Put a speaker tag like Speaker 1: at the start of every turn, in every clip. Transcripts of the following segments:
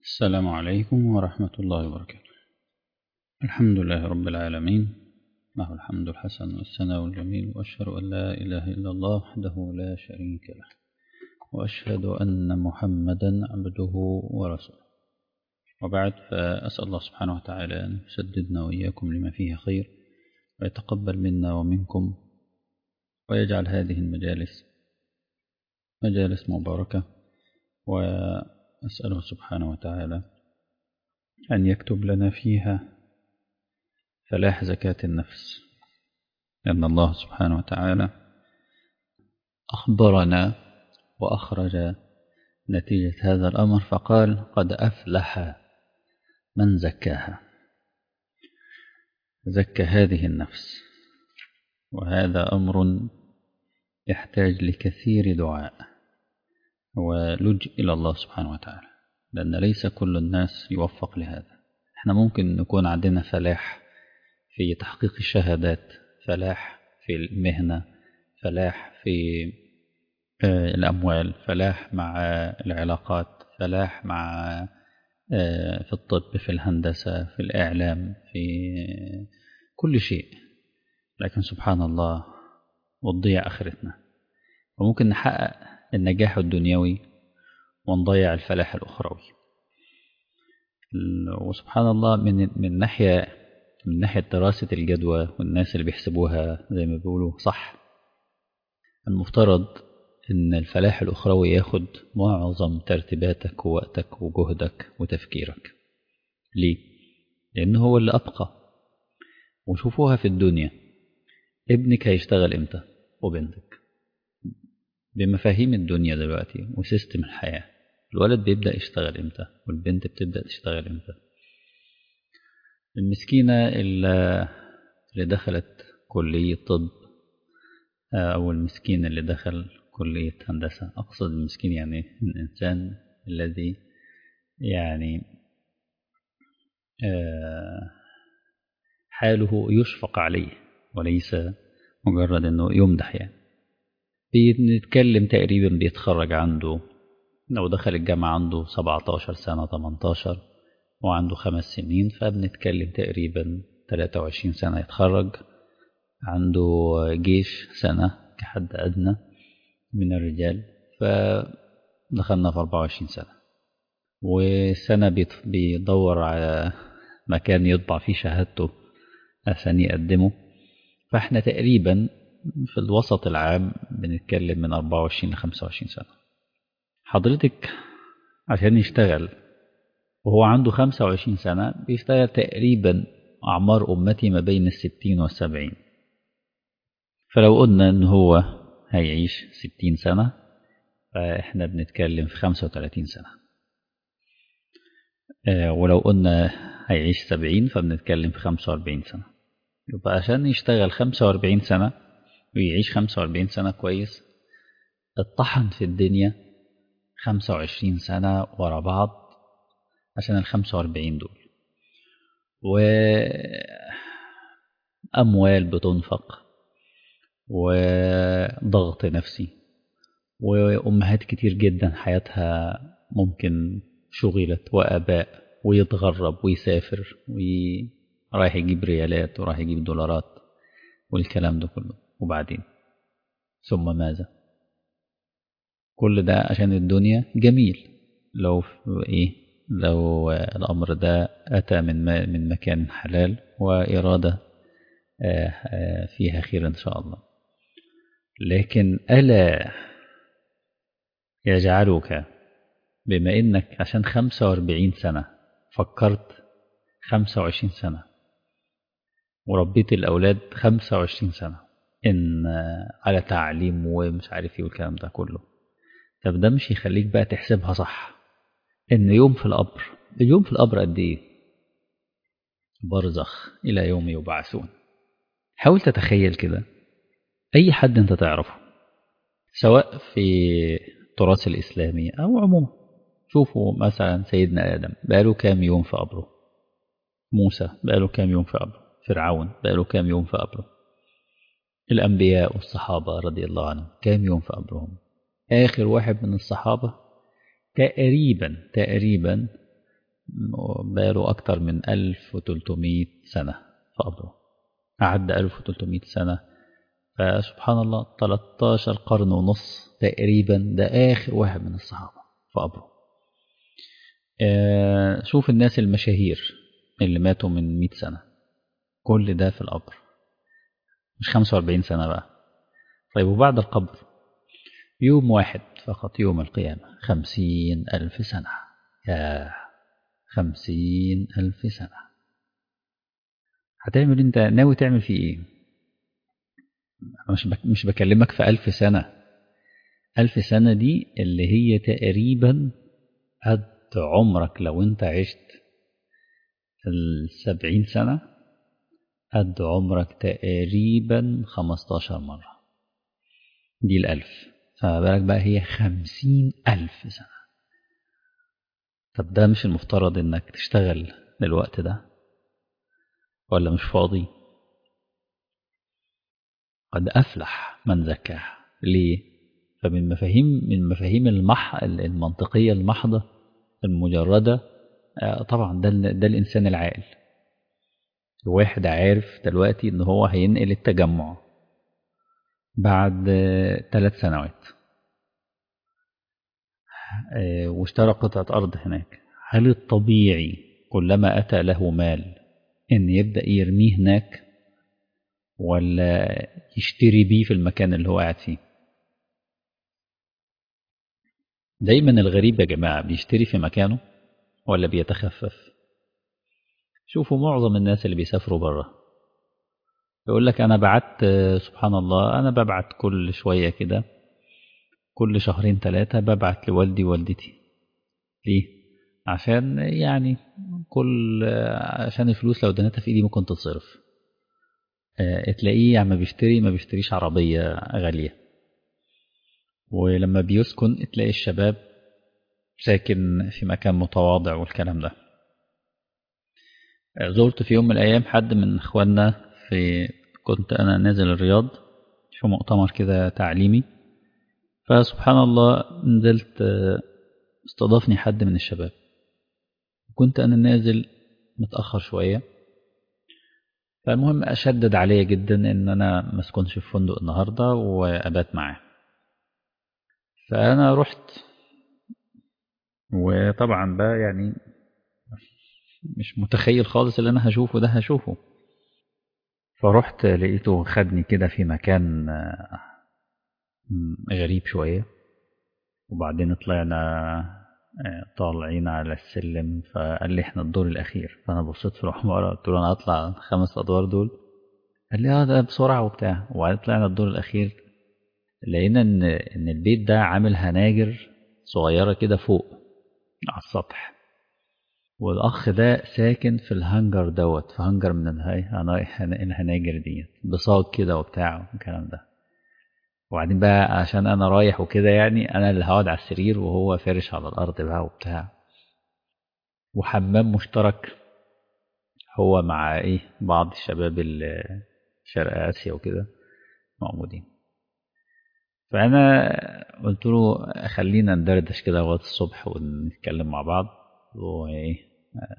Speaker 1: السلام عليكم ورحمة الله وبركاته الحمد لله رب العالمين له الحمد الحسن والثناء الجميل وأشهد أن لا إله إلا الله وحده لا شريك له وأشهد أن محمدا عبده ورسوله وبعد فأسأل الله سبحانه وتعالى أن يسددنا وإياكم لما فيه خير ويتقبل منا ومنكم ويجعل هذه المجالس مجالس مباركة وأسأله سبحانه وتعالى أن يكتب لنا فيها فلاح زكاة النفس لأن الله سبحانه وتعالى أخبرنا وأخرج نتيجة هذا الأمر فقال قد أفلح من زكاها زكى هذه النفس وهذا أمر يحتاج لكثير دعاء ولج إلى الله سبحانه وتعالى لأن ليس كل الناس يوفق لهذا احنا ممكن نكون عندنا فلاح في تحقيق الشهادات فلاح في المهنة فلاح في الأموال فلاح مع العلاقات فلاح مع في الطب في الهندسة في الإعلام في كل شيء لكن سبحان الله وتضيع آخرتنا وممكن نحقق النجاح الدنيوي ونضيع الفلاح الأخروي وسبحان الله من من ناحية من ناحية دراسة الجدوى والناس اللي بيحسبوها زي ما بيقولوا صح المفترض إن الفلاح الأخروي ياخد معظم ترتيباتك ووقتك وجهدك وتفكيرك ليه؟ لأن هو اللي أبقى وشوفوها في الدنيا ابنك هيشتغل إمتى وبنتك بمفاهيم الدنيا دلوقتي وسيستم الحياة الولد بيبدأ يشتغل إمتى والبنت بتبدأ تشتغل إمتى المسكينة اللي دخلت كلية طب أو المسكين اللي دخل كلية هندسة أقصد المسكين يعني الإنسان الذي يعني حاله يشفق عليه وليس مجرد أنه يمدح يعني بنتكلم تقريبا بيتخرج عنده لو دخل الجامعة عنده 17 سنة 18 وعنده خمس سنين فبنتكلم تقريبا 23 سنة يتخرج عنده جيش سنة كحد أدنى من الرجال فدخلنا في 24 سنة وسنة بيدور على مكان يطبع فيه شهادته عشان يقدمه فاحنا تقريبا في الوسط العام بنتكلم من 24 ل 25 سنة حضرتك عشان يشتغل وهو عنده 25 سنة بيشتغل تقريبا أعمار أمتي ما بين الستين والسبعين فلو قلنا إن هو هيعيش ستين سنة فإحنا بنتكلم في 35 سنة ولو قلنا هيعيش سبعين فبنتكلم في 45 سنة يبقى عشان يشتغل 45 سنة ويعيش 45 سنة كويس اتطحن في الدنيا 25 سنة ورا بعض عشان ال 45 دول وأموال بتنفق وضغط نفسي وأمهات كتير جدا حياتها ممكن شغلت وآباء ويتغرب ويسافر ورايح يجيب ريالات ورايح يجيب دولارات والكلام ده كله وبعدين ثم ماذا كل ده عشان الدنيا جميل لو ايه لو الأمر ده أتى من من مكان حلال وإرادة فيها خير إن شاء الله لكن ألا يجعلك بما إنك عشان 45 سنة فكرت 25 سنة وربيت الأولاد 25 سنة إن على تعليم ومش عارف إيه والكلام ده كله طب ده مش يخليك بقى تحسبها صح إن يوم في القبر اليوم في القبر قد إيه برزخ إلى يوم يبعثون حاول تتخيل كده أي حد أنت تعرفه سواء في التراث الإسلامي أو عموما شوفوا مثلا سيدنا آدم بقاله كام يوم في قبره موسى بقاله كام يوم في قبره فرعون بقاله كام يوم في قبره الأنبياء والصحابة رضي الله عنهم كام يوم في قبرهم آخر واحد من الصحابة تقريبا تقريبا بقاله أكتر من 1300 سنة في قبره أعد 1300 سنة فسبحان الله 13 قرن ونص تقريبا ده آخر واحد من الصحابة في قبره آه شوف الناس المشاهير اللي ماتوا من 100 سنة كل ده في القبر مش 45 سنة بقى طيب وبعد القبر يوم واحد فقط يوم القيامة خمسين ألف سنة يا خمسين ألف سنة هتعمل انت ناوي تعمل فيه ايه مش مش بكلمك في ألف سنة ألف سنة دي اللي هي تقريبا قد عمرك لو انت عشت السبعين سنة قد عمرك تقريبا خمستاشر مرة دي الألف فما بالك بقى هي خمسين ألف سنة طب ده مش المفترض انك تشتغل للوقت ده ولا مش فاضي قد أفلح من زكاها ليه فمن مفاهيم من مفاهيم المح المنطقية المحضة المجردة طبعا ده, ده الإنسان العاقل الواحد عارف دلوقتي ان هو هينقل التجمع بعد ثلاث سنوات واشترى قطعة أرض هناك هل الطبيعي كلما أتى له مال إن يبدأ يرميه هناك ولا يشتري بيه في المكان اللي هو قاعد فيه دايما الغريب يا جماعة بيشتري في مكانه ولا بيتخفف شوفوا معظم الناس اللي بيسافروا بره يقول لك أنا بعت سبحان الله أنا ببعت كل شوية كده كل شهرين ثلاثة ببعت لوالدي ووالدتي ليه؟ عشان يعني كل عشان الفلوس لو دنيتها في ايدي ممكن تتصرف اه تلاقيه عم بيشتري ما بيشتريش عربية غالية ولما بيسكن تلاقي الشباب ساكن في مكان متواضع والكلام ده زرت في يوم من الأيام حد من إخواننا في كنت أنا نازل الرياض في مؤتمر كده تعليمي فسبحان الله نزلت استضافني حد من الشباب كنت أنا نازل متأخر شوية فالمهم أشدد عليا جدا إن أنا ما اسكنش في فندق النهاردة وأبات معاه فأنا رحت وطبعا بقى يعني مش متخيل خالص اللي أنا هشوفه ده هشوفه فرحت لقيته خدني كده في مكان غريب شوية وبعدين طلعنا طالعين على السلم فقال لي احنا الدور الأخير فأنا بصيت في العمارة قلت له أنا هطلع الخمس أدوار دول قال لي اه ده بسرعة وبتاع وبعدين طلعنا الدور الأخير لقينا إن إن البيت ده عامل هناجر صغيرة كده فوق على السطح والأخ ده ساكن في الهنجر دوت في هنجر من الهناجر ديت بصاج كده وبتاع والكلام ده وبعدين بقى عشان انا رايح وكده يعني انا اللي هقعد على السرير وهو فارش على الارض بقى وبتاع وحمام مشترك هو مع ايه بعض الشباب اللي شرق اسيا وكده موجودين فانا قلت له خلينا ندردش كده لغايه الصبح ونتكلم مع بعض وايه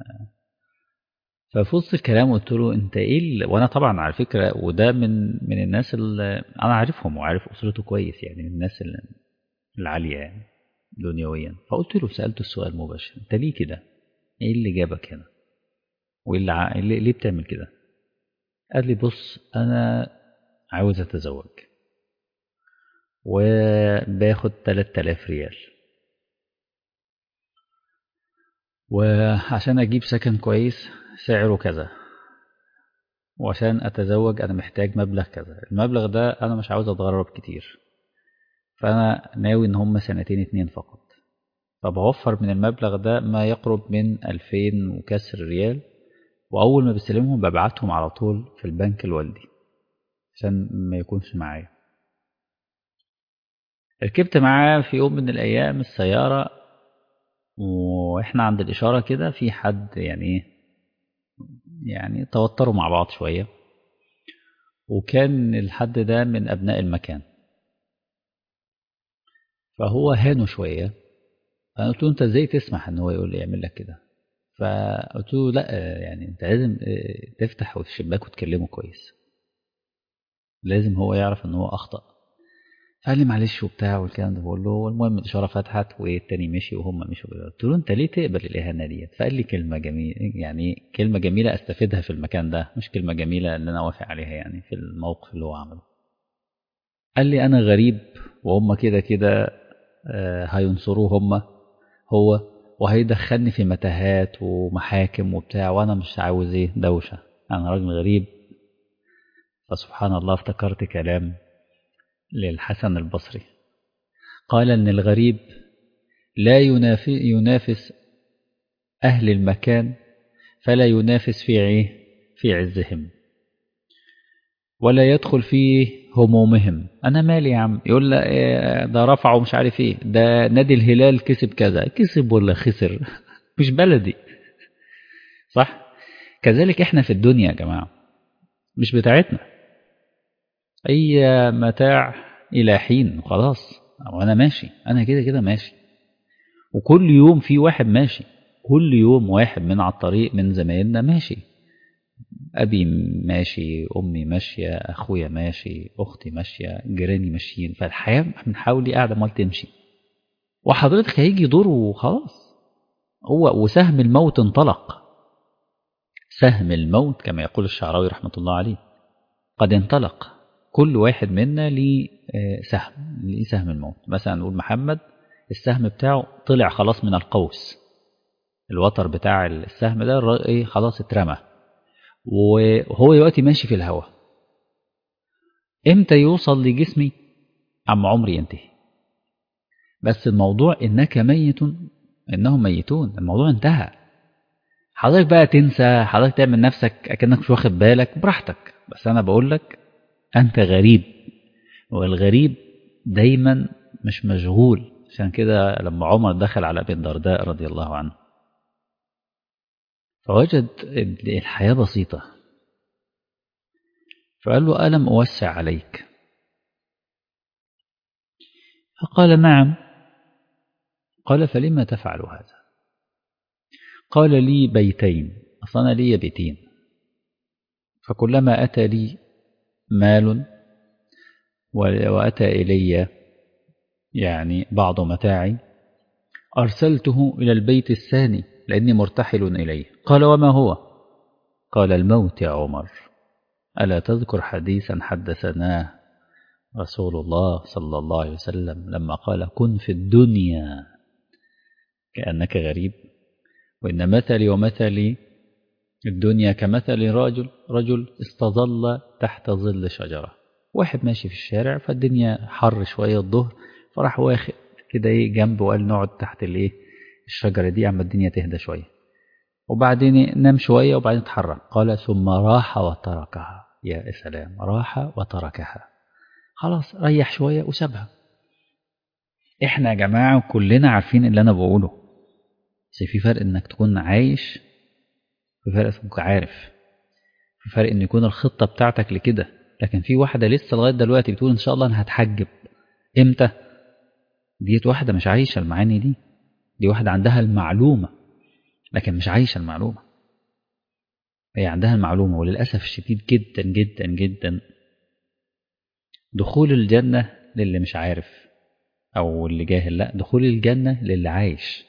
Speaker 1: ففي وسط الكلام قلت له انت ايه ال... وانا طبعا على فكره وده من من الناس اللي انا عارفهم وعارف اسرته كويس يعني من الناس العاليه يعني دنيويا فقلت له سالته السؤال مباشر انت ليه كده؟ ايه اللي جابك هنا؟ وايه اللي, ع... اللي ليه بتعمل كده؟ قال لي بص انا عاوز اتزوج وباخد 3000 ريال وعشان اجيب سكن كويس سعره كذا وعشان أتزوج أنا محتاج مبلغ كذا المبلغ ده أنا مش عاوز أتغرب كتير فأنا ناوي إن هم سنتين اتنين فقط فبوفر من المبلغ ده ما يقرب من ألفين وكسر ريال وأول ما بستلمهم ببعتهم على طول في البنك لوالدي عشان ما يكونش معايا ركبت معاه في يوم من الأيام السيارة وإحنا عند الإشارة كده في حد يعني إيه يعني توتروا مع بعض شوية وكان الحد ده من أبناء المكان فهو هانه شوية فأنا قلت له أنت إزاي تسمح إن هو يقول لي يعمل لك كده فقلت له لا يعني انت لازم تفتح الشباك وتكلمه كويس لازم هو يعرف ان هو اخطا فقال لي معلش وبتاع والكلام ده بقول له المهم الاشاره فتحت والتاني مشي وهم مشوا قلت له انت ليه تقبل الاهانه ديت فقال لي كلمه جميله يعني كلمه جميله استفيدها في المكان ده مش كلمه جميله ان انا اوافق عليها يعني في الموقف اللي هو عمله قال لي انا غريب وهم كده كده هينصروه هم هو وهيدخلني في متاهات ومحاكم وبتاع وانا مش عاوز ايه دوشه انا راجل غريب فسبحان الله افتكرت كلام للحسن البصري قال ان الغريب لا ينافس اهل المكان فلا ينافس في ايه في عزهم ولا يدخل في همومهم انا مالي يا عم يقول لا إيه ده رفعه مش عارف ايه ده نادي الهلال كسب كذا كسب ولا خسر مش بلدي صح كذلك احنا في الدنيا يا جماعه مش بتاعتنا اي متاع الى حين خلاص وانا ماشي انا كده كده ماشي وكل يوم في واحد ماشي كل يوم واحد من على الطريق من زمايلنا ماشي أبي ماشي أمي ماشية أخويا ماشي أختي ماشية جيراني ماشيين فالحياة بنحاول قاعدة مال تمشي وحضرتك هيجي دور وخلاص هو وسهم الموت انطلق سهم الموت كما يقول الشعراوي رحمة الله عليه قد انطلق كل واحد منا ليه سهم ليه سهم الموت مثلا نقول محمد السهم بتاعه طلع خلاص من القوس الوتر بتاع السهم ده ايه خلاص اترمى وهو دلوقتي ماشي في الهواء امتى يوصل لجسمي عم عمري ينتهي بس الموضوع انك ميت انهم ميتون الموضوع انتهى حضرتك بقى تنسى حضرتك تعمل نفسك اكنك مش واخد بالك براحتك بس انا بقول لك انت غريب والغريب دايما مش مشغول عشان كده لما عمر دخل على ابي الدرداء رضي الله عنه فوجد الحياة بسيطة فقال له ألم أوسع عليك فقال نعم قال فلما تفعل هذا قال لي بيتين أصلا لي بيتين فكلما أتى لي مال وأتى إلي يعني بعض متاعي أرسلته إلى البيت الثاني لأني مرتحل إليه قال وما هو قال الموت يا عمر ألا تذكر حديثا حدثناه رسول الله صلى الله عليه وسلم لما قال كن في الدنيا كأنك غريب وإن مثلي ومثلي الدنيا كمثل رجل رجل استظل تحت ظل شجرة واحد ماشي في الشارع فالدنيا حر شوية الظهر فراح واخد كده ايه جنبه وقال نقعد تحت الايه الشجرة دي عما الدنيا تهدى شوية وبعدين نام شوية وبعدين اتحرك قال ثم راح وتركها يا سلام راح وتركها خلاص ريح شوية وسابها احنا يا جماعة كلنا عارفين اللي انا بقوله بس في فرق انك تكون عايش في فرق تكون عارف في فرق ان يكون الخطة بتاعتك لكده لكن في واحدة لسه لغاية دلوقتي بتقول ان شاء الله انا هتحجب امتى ديت واحدة مش عايشة المعاني دي دي واحدة عندها المعلومة لكن مش عايشة المعلومة هي عندها المعلومة وللأسف الشديد جدا جدا جدا دخول الجنة للي مش عارف أو اللي جاهل لا دخول الجنة للي عايش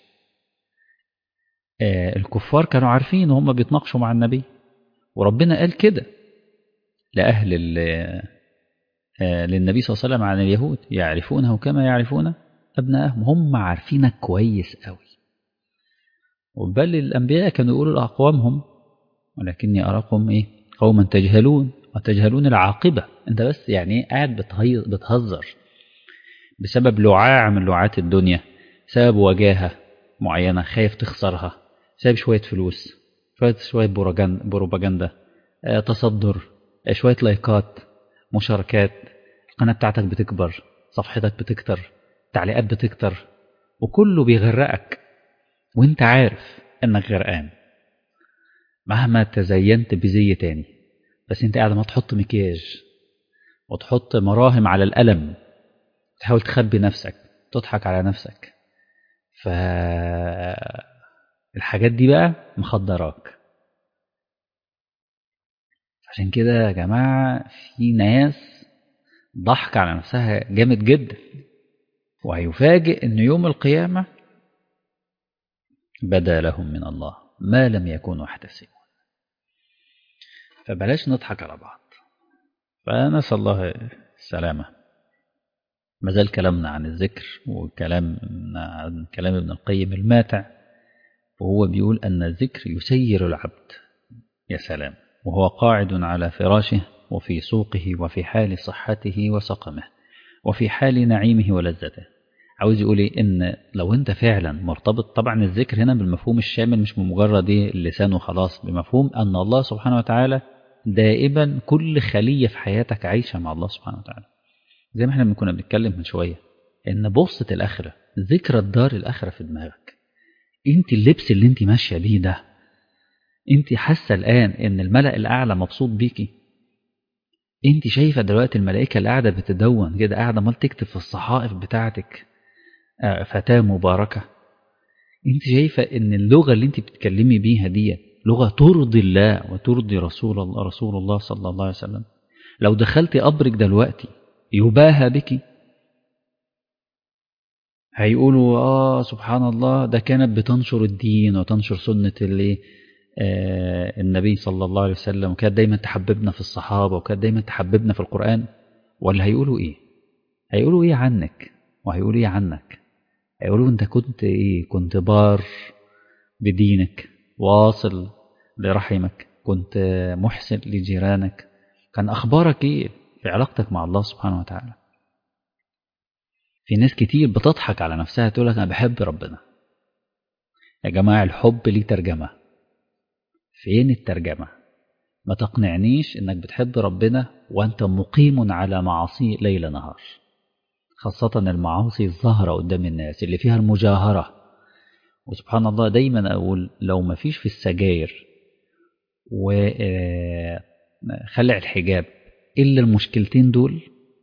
Speaker 1: آه الكفار كانوا عارفين وهم بيتناقشوا مع النبي وربنا قال كده لأهل آه للنبي صلى الله عليه وسلم عن اليهود يعرفونه كما يعرفون أبنائهم هم عارفينك كويس قوي وبل الأنبياء كانوا يقولوا لأقوامهم ولكني أراكم إيه قوما تجهلون وتجهلون العاقبة أنت بس يعني إيه قاعد بتهزر بسبب لعاع من لعات الدنيا سبب وجاهة معينة خايف تخسرها سبب شوية فلوس شوية شوية بروباجندا آه تصدر آه شوية لايكات مشاركات القناة بتاعتك بتكبر صفحتك بتكتر التعليقات بتكتر وكله بيغرقك وانت عارف انك غرقان مهما تزينت بزي تاني بس انت قاعد ما تحط مكياج وتحط مراهم على الألم تحاول تخبي نفسك تضحك على نفسك ف الحاجات دي بقى مخدراك عشان كده يا جماعة في ناس ضحك على نفسها جامد جدا وهيفاجئ ان يوم القيامة بدا لهم من الله ما لم يكونوا يحتسبون فبلاش نضحك على بعض فنسأل الله السلامة ما زال كلامنا عن الذكر وكلام عن كلام ابن القيم الماتع وهو بيقول أن الذكر يسير العبد يا سلام وهو قاعد على فراشه وفي سوقه وفي حال صحته وسقمه وفي حال نعيمه ولذته عاوز يقول ايه ان لو انت فعلا مرتبط طبعا الذكر هنا بالمفهوم الشامل مش بمجرد ايه اللسان وخلاص بمفهوم ان الله سبحانه وتعالى دائما كل خلية في حياتك عايشة مع الله سبحانه وتعالى زي ما احنا كنا بنتكلم من شوية ان بصة الآخرة ذكرى الدار الآخرة في دماغك انت اللبس اللي انت ماشية بيه ده انت حاسة الآن ان الملأ الأعلى مبسوط بيكي انت شايفة دلوقتي الملائكة اللي قاعدة بتدون كده قاعدة مال تكتب في الصحائف بتاعتك فتاة مباركة انت شايفة ان اللغة اللي انت بتتكلمي بيها دي لغة ترضي الله وترضي رسول الله رسول الله صلى الله عليه وسلم لو دخلتي قبرك دلوقتي يباهى بك هيقولوا اه سبحان الله ده كانت بتنشر الدين وتنشر سنة اللي آه النبي صلى الله عليه وسلم وكانت دايما تحببنا في الصحابة وكانت دايما تحببنا في القرآن ولا هيقولوا ايه هيقولوا ايه عنك وهيقولوا ايه عنك هيقولوا انت كنت ايه كنت بار بدينك واصل لرحمك كنت محسن لجيرانك كان أخبارك إيه في علاقتك مع الله سبحانه وتعالى في ناس كتير بتضحك على نفسها تقول لك أنا بحب ربنا يا جماعة الحب ليه ترجمة فين الترجمة ما تقنعنيش إنك بتحب ربنا وأنت مقيم على معاصي ليل نهار خاصة المعاصي الظاهرة قدام الناس اللي فيها المجاهرة وسبحان الله دايما أقول لو ما فيش في السجاير وخلع الحجاب إلا المشكلتين دول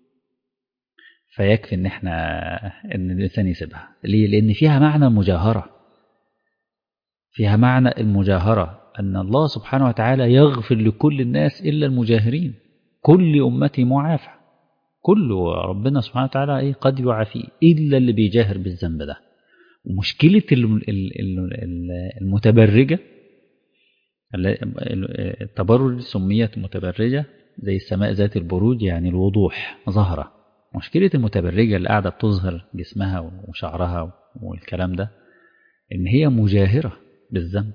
Speaker 1: فيكفي إن إحنا إن الإنسان يسيبها ليه؟ لأن فيها معنى المجاهرة فيها معنى المجاهرة أن الله سبحانه وتعالى يغفر لكل الناس إلا المجاهرين كل أمتي معافى كله ربنا سبحانه وتعالى إيه قد يعافيه إلا اللي بيجاهر بالذنب ده ومشكلة المتبرجة التبرج سميت متبرجة زي السماء ذات البروج يعني الوضوح ظهرة مشكلة المتبرجة اللي قاعدة بتظهر جسمها وشعرها والكلام ده إن هي مجاهرة بالذنب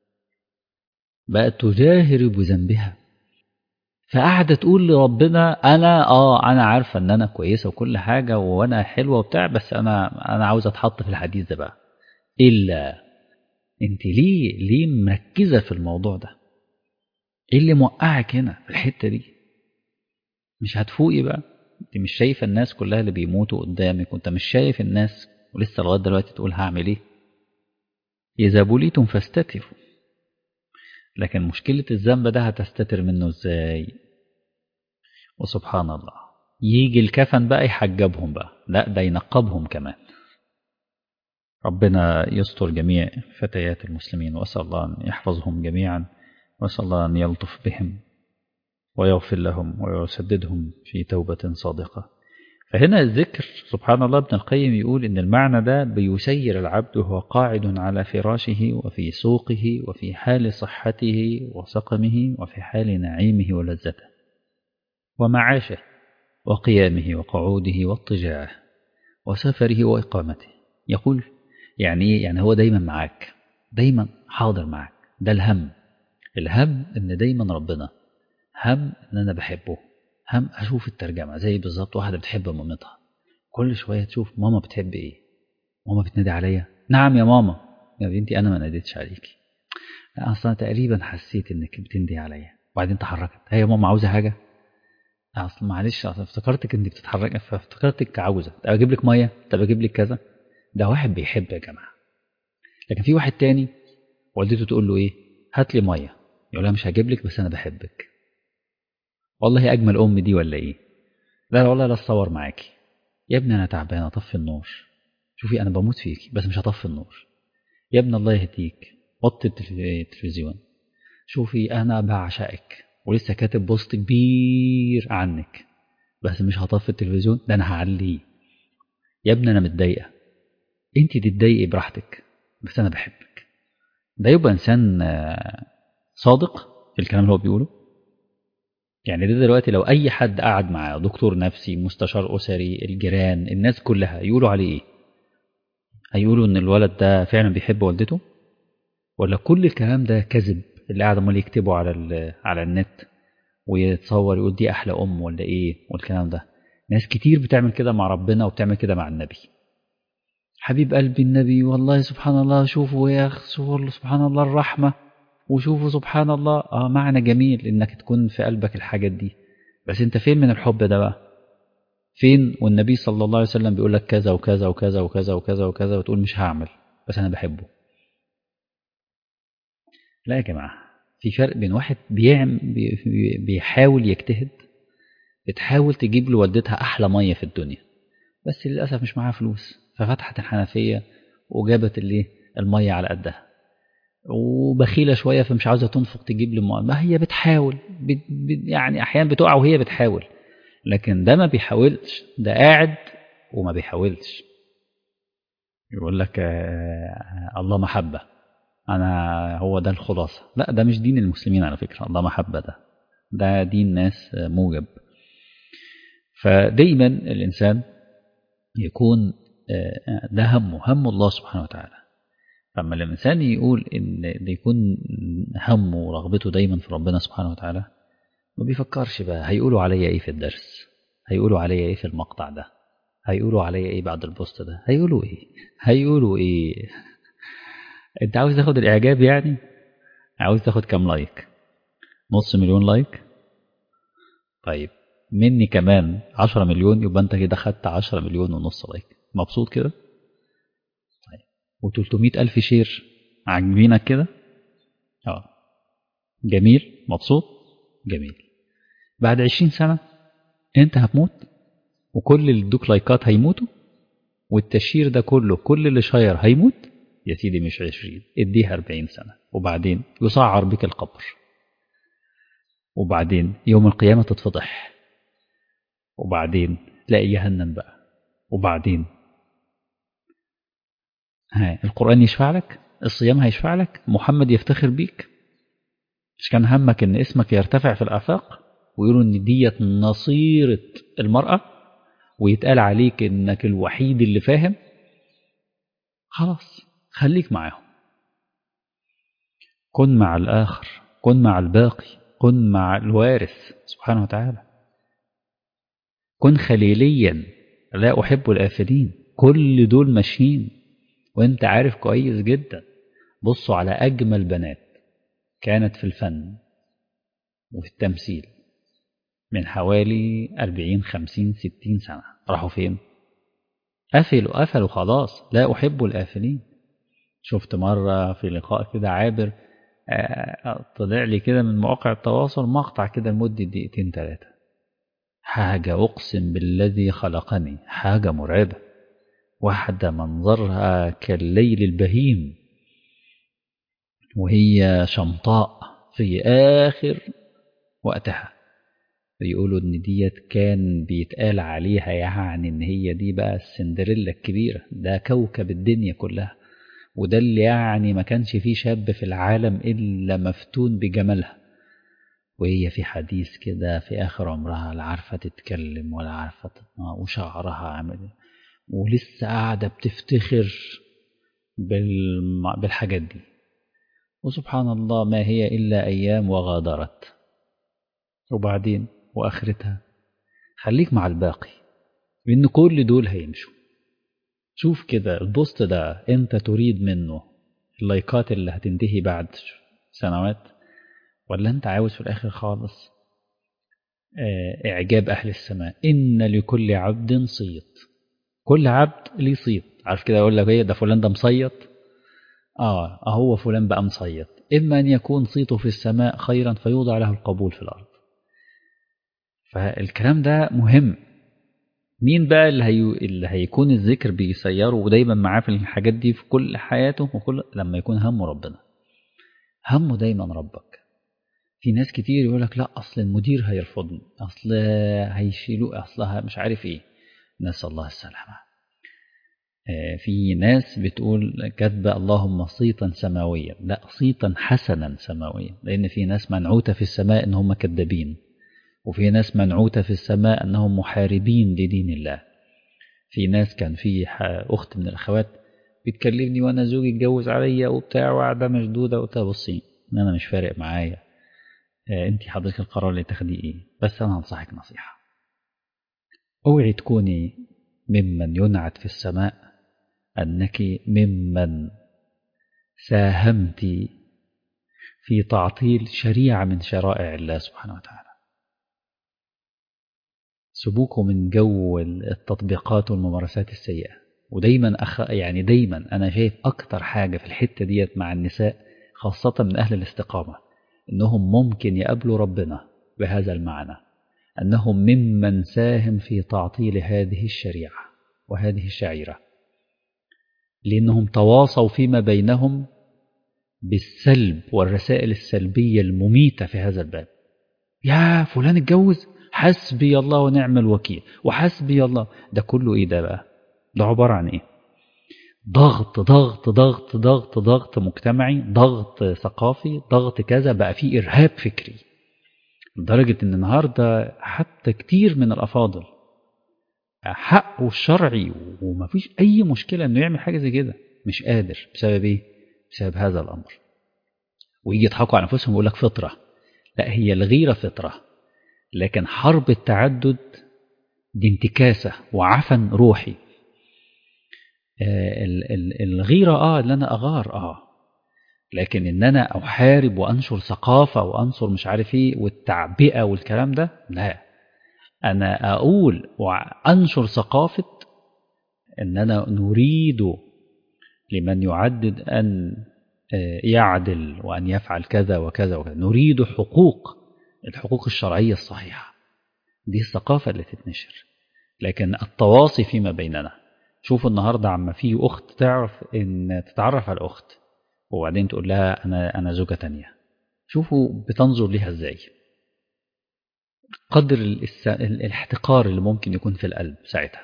Speaker 1: بقت تجاهر بذنبها فقاعدة تقول لربنا أنا آه أنا عارفة إن أنا كويسة وكل حاجة وأنا حلوة وبتاع بس أنا أنا عاوز أتحط في الحديث ده بقى إلا أنت ليه ليه مركزة في الموضوع ده؟ إيه اللي موقعك هنا في الحتة دي؟ مش هتفوقي بقى؟ أنت مش شايفة الناس كلها اللي بيموتوا قدامك وأنت مش شايف الناس ولسه لغاية دلوقتي تقول هعمل إيه؟ إذا بليتم فاستتروا لكن مشكلة الذنب ده هتستتر منه ازاي وسبحان الله يجي الكفن بقى يحجبهم بقى لا ده ينقبهم كمان ربنا يستر جميع فتيات المسلمين وأسأل الله أن يحفظهم جميعا وأسأل الله أن يلطف بهم ويغفر لهم ويسددهم في توبة صادقة فهنا الذكر سبحان الله ابن القيم يقول إن المعنى ده بيسير العبد وهو قاعد على فراشه وفي سوقه وفي حال صحته وسقمه وفي حال نعيمه ولذته ومعاشه وقيامه وقعوده واضطجاعه وسفره وإقامته يقول يعني إيه؟ يعني هو دايما معاك دايما حاضر معاك ده الهم الهم إن دايما ربنا هم إن أنا بحبه هم أشوف الترجمة زي بالظبط واحدة بتحب مامتها كل شوية تشوف ماما بتحب إيه ماما بتنادي عليا نعم يا ماما يا بنتي أنا ما ناديتش عليكي أصلا تقريبا حسيت إنك بتندي عليا وبعدين تحركت هي ماما عاوزة حاجة أصلا معلش أصلا افتكرتك إنك بتتحرك فافتكرتك عاوزة طب أجيب لك مية طب أجيب لك كذا ده واحد بيحب يا جماعة لكن في واحد تاني والدته تقول له إيه هات لي مية يقول لها مش هجيب لك بس أنا بحبك والله أجمل أم دي ولا إيه لا لا والله لا اتصور معاكي يا ابني أنا تعبان أطفي النور شوفي أنا بموت فيكي بس مش هطفي النور يا ابني الله يهديك وطي التلفزيون شوفي انا بعشقك ولسه كاتب بوست كبير عنك بس مش هطفي التلفزيون ده انا هعليه يا ابني انا متضايقه انت تتضايقي براحتك بس انا بحبك ده يبقى انسان صادق في الكلام اللي هو بيقوله يعني ده دلوقتي لو اي حد قعد مع دكتور نفسي مستشار اسري الجيران الناس كلها يقولوا عليه ايه هيقولوا ان الولد ده فعلا بيحب والدته ولا كل الكلام ده كذب اللي قاعد امال يكتبوا على على النت ويتصور يقول دي احلى ام ولا ايه والكلام ده ناس كتير بتعمل كده مع ربنا وبتعمل كده مع النبي حبيب قلبي النبي والله سبحان الله شوفوا يا شوفوا سبحان الله الرحمة وشوفوا سبحان الله اه معنى جميل انك تكون في قلبك الحاجات دي بس انت فين من الحب ده بقى فين والنبي صلى الله عليه وسلم بيقول لك كذا وكذا وكذا وكذا وكذا وكذا وتقول مش هعمل بس انا بحبه لا يا جماعة في فرق بين واحد بيعمل بيحاول يجتهد بتحاول تجيب لوالدتها أحلى مية في الدنيا بس للأسف مش معاها فلوس ففتحت الحنفية وجابت اللي المية على قدها وبخيلة شوية فمش عاوزة تنفق تجيب لي ما هي بتحاول بت يعني أحيانا بتقع وهي بتحاول لكن ده ما بيحاولش ده قاعد وما بيحاولش يقول لك آه الله محبة أنا هو ده الخلاصة لا ده مش دين المسلمين على فكرة الله محبة ده ده دين ناس موجب فدايما الإنسان يكون ده همه هم الله سبحانه وتعالى فلما الإنسان يقول إن ده يكون همه ورغبته دايما في ربنا سبحانه وتعالى ما بيفكرش بقى هيقولوا عليا إيه في الدرس هيقولوا عليا إيه في المقطع ده هيقولوا عليا إيه بعد البوست ده هيقولوا إيه هيقولوا إيه أنت عاوز تاخد الإعجاب يعني عاوز تاخد كام لايك نص مليون لايك طيب مني كمان 10 مليون يبقى انت كده خدت 10 مليون ونص لايك مبسوط كده طيب و300 ألف شير عاجبينك كده اه جميل مبسوط جميل بعد 20 سنة انت هتموت وكل اللي ادوك لايكات هيموتوا والتشير ده كله كل اللي شاير هيموت يا سيدي مش 20 اديها 40 سنة وبعدين يسعر بك القبر وبعدين يوم القيامة تتفضح وبعدين تلاقي جهنم بقى وبعدين ها القرآن يشفع لك الصيام هيشفع لك محمد يفتخر بيك مش كان همك ان اسمك يرتفع في الآفاق ويقولوا ان ديت نصيرة المرأة ويتقال عليك انك الوحيد اللي فاهم خلاص خليك معاهم كن مع الآخر كن مع الباقي كن مع الوارث سبحانه وتعالى كن خليليا لا أحب الآفلين كل دول ماشيين وانت عارف كويس جدا بصوا على أجمل بنات كانت في الفن وفي التمثيل من حوالي أربعين خمسين ستين سنة راحوا فين قفلوا قفلوا خلاص لا أحب الآفلين شفت مرة في لقاء كده عابر طلع لي كده من مواقع التواصل مقطع كده لمدة دقيقتين ثلاثة حاجة أقسم بالذي خلقني حاجة مرعبة واحدة منظرها كالليل البهيم وهي شمطاء في آخر وقتها بيقولوا إن ديت كان بيتقال عليها يعني إن هي دي بقى السندريلا الكبيرة ده كوكب الدنيا كلها وده اللي يعني ما كانش فيه شاب في العالم إلا مفتون بجمالها وهي في حديث كده في آخر عمرها لا عارفة تتكلم ولا عارفة وشعرها عامل ولسه قاعدة بتفتخر بالحاجات دي وسبحان الله ما هي إلا أيام وغادرت وبعدين وآخرتها خليك مع الباقي لأن كل دول هيمشوا شوف كده البوست ده أنت تريد منه اللايكات اللي هتنتهي بعد سنوات ولا أنت عاوز في الآخر خالص إعجاب أهل السماء إن لكل عبد صيت كل عبد ليه صيت عارف كده أقول لك إيه ده فلان ده مصيت آه هو فلان بقى مصيت إما أن يكون صيته في السماء خيرا فيوضع له القبول في الأرض فالكلام ده مهم مين بقى اللي, هي... اللي هيكون الذكر بيسيره ودايما معاه في الحاجات دي في كل حياته وكل لما يكون همه ربنا همه دايما ربك في ناس كتير يقول لك لا اصل المدير هيرفضني اصل هيشيلوا اصلها مش عارف ايه نسال الله السلامه في ناس بتقول كاتبه اللهم صيتا سماويا لا صيتا حسنا سماويا لان في ناس منعوته في السماء ان هم كذابين وفي ناس منعوته في السماء انهم محاربين لدين الله في ناس كان في اخت من الاخوات بتكلمني وانا زوجي اتجوز عليا وبتاع وقاعده مشدوده قلت لها بصي ان انا مش فارق معايا انت حضرتك القرار اللي تاخديه ايه بس انا هنصحك نصيحه اوعي تكوني ممن ينعت في السماء انك ممن ساهمت في تعطيل شريعه من شرائع الله سبحانه وتعالى سبوكوا من جو التطبيقات والممارسات السيئه ودايما أخ... يعني دايما انا شايف اكتر حاجه في الحته ديت مع النساء خاصه من اهل الاستقامه انهم ممكن يقابلوا ربنا بهذا المعنى انهم ممن ساهم في تعطيل هذه الشريعه وهذه الشعيره لانهم تواصوا فيما بينهم بالسلب والرسائل السلبيه المميته في هذا الباب يا فلان اتجوز حسبي الله ونعم الوكيل وحسبي الله ده كله ايه ده بقى ده عباره عن ايه ضغط ضغط ضغط ضغط ضغط مجتمعي ضغط ثقافي ضغط كذا بقى فيه إرهاب فكري لدرجة إن النهاردة حتى كتير من الأفاضل حقه الشرعي ومفيش أي مشكلة إنه يعمل حاجة زي كده مش قادر بسبب إيه؟ بسبب هذا الأمر ويجي يضحكوا على أنفسهم ويقول لك فطرة لا هي الغيرة فطرة لكن حرب التعدد دي انتكاسة وعفن روحي الغيرة اه ان انا اغار اه لكن ان انا احارب وانشر ثقافة وانشر مش عارف ايه والتعبئة والكلام ده لا انا اقول وانشر ثقافة ان انا نريد لمن يعدد ان يعدل وان يفعل كذا وكذا وكذا نريد حقوق الحقوق الشرعية الصحيحة دي الثقافة اللي تتنشر لكن التواصي فيما بيننا شوفوا النهاردة عما في أخت تعرف إن تتعرف على الأخت وبعدين تقول لها أنا أنا زوجة تانية شوفوا بتنظر ليها إزاي قدر الس... الاحتقار اللي ممكن يكون في القلب ساعتها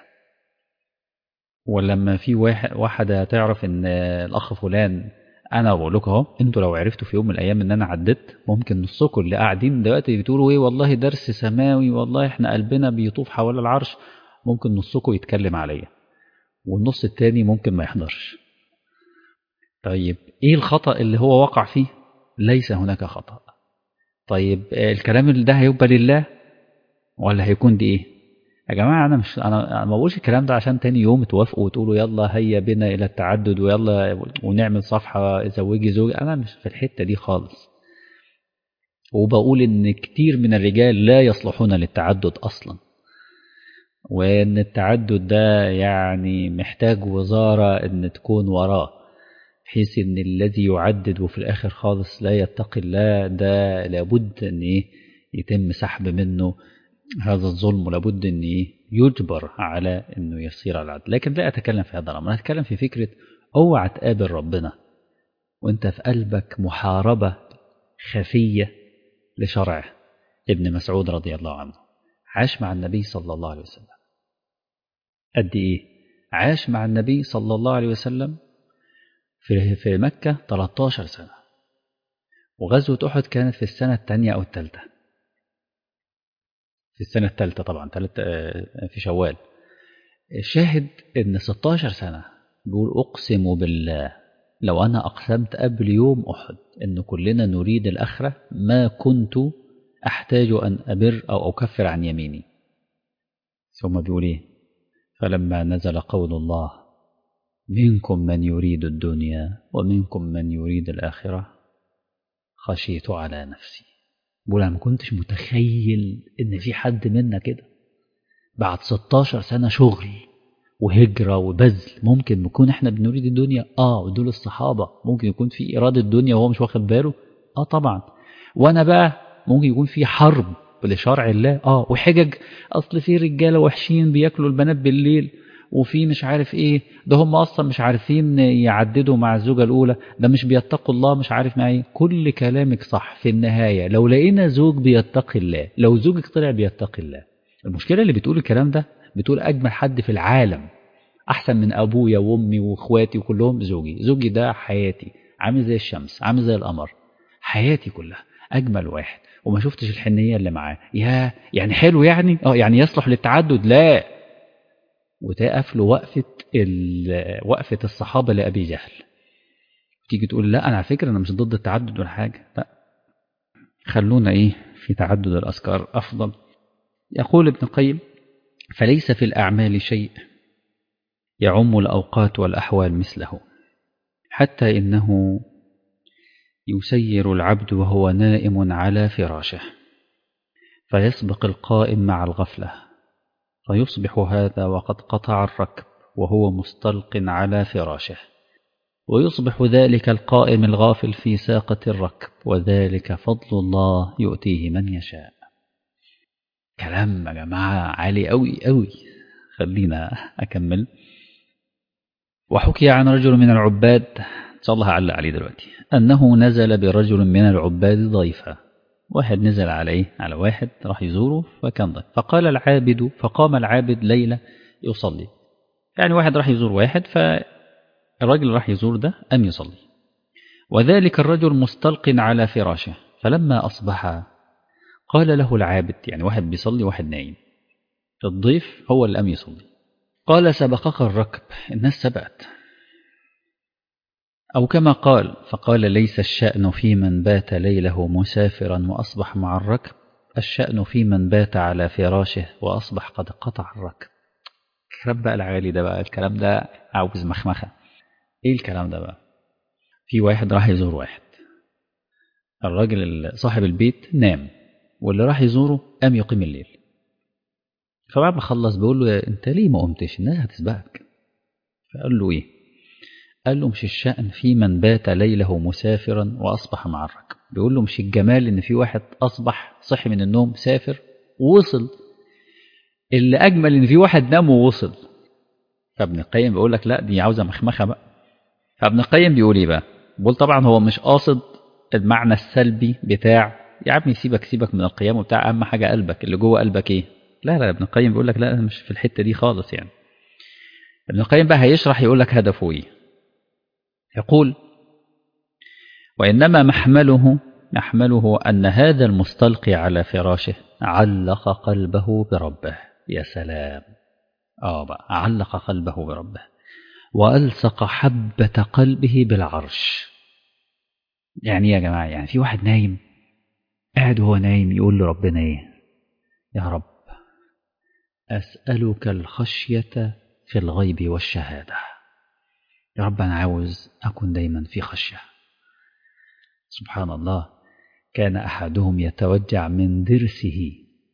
Speaker 1: ولما في واحد واحدة تعرف إن الأخ فلان أنا بقول لكم أهو أنتوا لو عرفتوا في يوم من الأيام إن أنا عديت ممكن نصكم اللي قاعدين دلوقتي بتقولوا إيه والله درس سماوي والله إحنا قلبنا بيطوف حول العرش ممكن نصكم يتكلم عليا والنص التاني ممكن ما يحضرش طيب ايه الخطأ اللي هو وقع فيه ليس هناك خطأ طيب الكلام اللي ده هيبقى لله ولا هيكون دي ايه يا جماعة أنا مش أنا ما بقولش الكلام ده عشان تاني يوم توافقوا وتقولوا يلا هيا بنا إلى التعدد ويلا ونعمل صفحة زوجي زوج أنا مش في الحتة دي خالص وبقول إن كتير من الرجال لا يصلحون للتعدد أصلا وان التعدد ده يعني محتاج وزارة ان تكون وراه بحيث ان الذي يعدد وفي الاخر خالص لا يتقي الله ده لابد ان ايه يتم سحب منه هذا الظلم ولابد ان ايه يجبر على انه يصير على العدل لكن لا اتكلم في هذا الامر انا اتكلم في فكرة اوعى تقابل ربنا وانت في قلبك محاربة خفية لشرعه ابن مسعود رضي الله عنه عاش مع النبي صلى الله عليه وسلم قد إيه؟ عاش مع النبي صلى الله عليه وسلم في في مكة 13 سنة وغزوة أحد كانت في السنة الثانية أو الثالثة في السنة الثالثة طبعا في شوال الشاهد إن 16 سنة بيقول أقسم بالله لو أنا أقسمت قبل يوم أحد إن كلنا نريد الآخرة ما كنت أحتاج أن أبر أو أكفر عن يميني ثم بيقول إيه فلما نزل قول الله منكم من يريد الدنيا ومنكم من يريد الآخرة خشيت على نفسي بقول أنا ما كنتش متخيل إن في حد منا كده بعد 16 سنة شغل وهجرة وبذل ممكن نكون احنا بنريد الدنيا اه ودول الصحابة ممكن يكون في إرادة الدنيا وهو مش واخد باله اه طبعا وانا بقى ممكن يكون في حرب لشرع الله اه وحجج اصل في رجاله وحشين بياكلوا البنات بالليل وفي مش عارف ايه ده هم اصلا مش عارفين يعددوا مع الزوجة الاولى ده مش بيتقوا الله مش عارف مع ايه كل كلامك صح في النهاية لو لقينا زوج بيتقي الله لو زوجك طلع بيتقي الله المشكلة اللي بتقول الكلام ده بتقول اجمل حد في العالم احسن من ابويا وامي واخواتي وكلهم زوجي زوجي ده حياتي عامل زي الشمس عامل زي القمر حياتي كلها اجمل واحد وما شفتش الحنيه اللي معاه يا يعني حلو يعني اه يعني يصلح للتعدد لا وتقف له وقفه وقفه الصحابه لابي جهل تيجي تقول لا انا على فكره انا مش ضد التعدد ولا حاجه لا خلونا ايه في تعدد الاذكار افضل يقول ابن القيم فليس في الاعمال شيء يعم الاوقات والاحوال مثله حتى انه يسير العبد وهو نائم على فراشه فيسبق القائم مع الغفله فيصبح هذا وقد قطع الركب وهو مستلق على فراشه ويصبح ذلك القائم الغافل في ساقة الركب وذلك فضل الله يؤتيه من يشاء كلام يا جماعة عالي أوي أوي خلينا أكمل وحكي عن رجل من العباد إن شاء الله هعلق عليه دلوقتي أنه نزل برجل من العباد ضيفا واحد نزل عليه على واحد راح يزوره فكان ضيف فقال العابد فقام العابد ليلة يصلي يعني واحد راح يزور واحد فالرجل راح يزور ده أم يصلي وذلك الرجل مستلق على فراشه فلما أصبح قال له العابد يعني واحد بيصلي واحد نايم الضيف هو اللي أم يصلي قال سبقك الركب الناس سبقت أو كما قال فقال ليس الشأن في من بات ليله مسافرا وأصبح مع الركب الشأن في من بات على فراشه وأصبح قد قطع الركب الكلام بقى العالي ده بقى الكلام ده عاوز مخمخة إيه الكلام ده بقى في واحد راح يزور واحد الراجل صاحب البيت نام واللي راح يزوره قام يقيم الليل فبعد ما خلص بيقول له انت ليه ما قمتش الناس هتسبقك فقال له ايه قال له مش الشأن في من بات ليله مسافرا وأصبح مع الركب بيقول له مش الجمال إن في واحد أصبح صحي من النوم سافر ووصل اللي أجمل إن في واحد نام ووصل فابن القيم بيقول لك لا دي عاوزة مخمخة بقى فابن القيم بيقول إيه بقى بيقول طبعا هو مش قاصد المعنى السلبي بتاع يا عم سيبك سيبك من القيام وبتاع أهم حاجة قلبك اللي جوه قلبك إيه لا لا ابن القيم بيقول لك لا مش في الحتة دي خالص يعني ابن القيم بقى هيشرح يقول لك هدفه إيه يقول وإنما محمله محمله أن هذا المستلقي على فراشه علق قلبه بربه يا سلام آه بقى علق قلبه بربه وألصق حبة قلبه بالعرش يعني يا جماعة يعني في واحد نايم قاعد وهو نايم يقول لربنا إيه يا رب أسألك الخشية في الغيب والشهادة يا رب أنا عاوز أكون دايما في خشية سبحان الله كان أحدهم يتوجع من ضرسه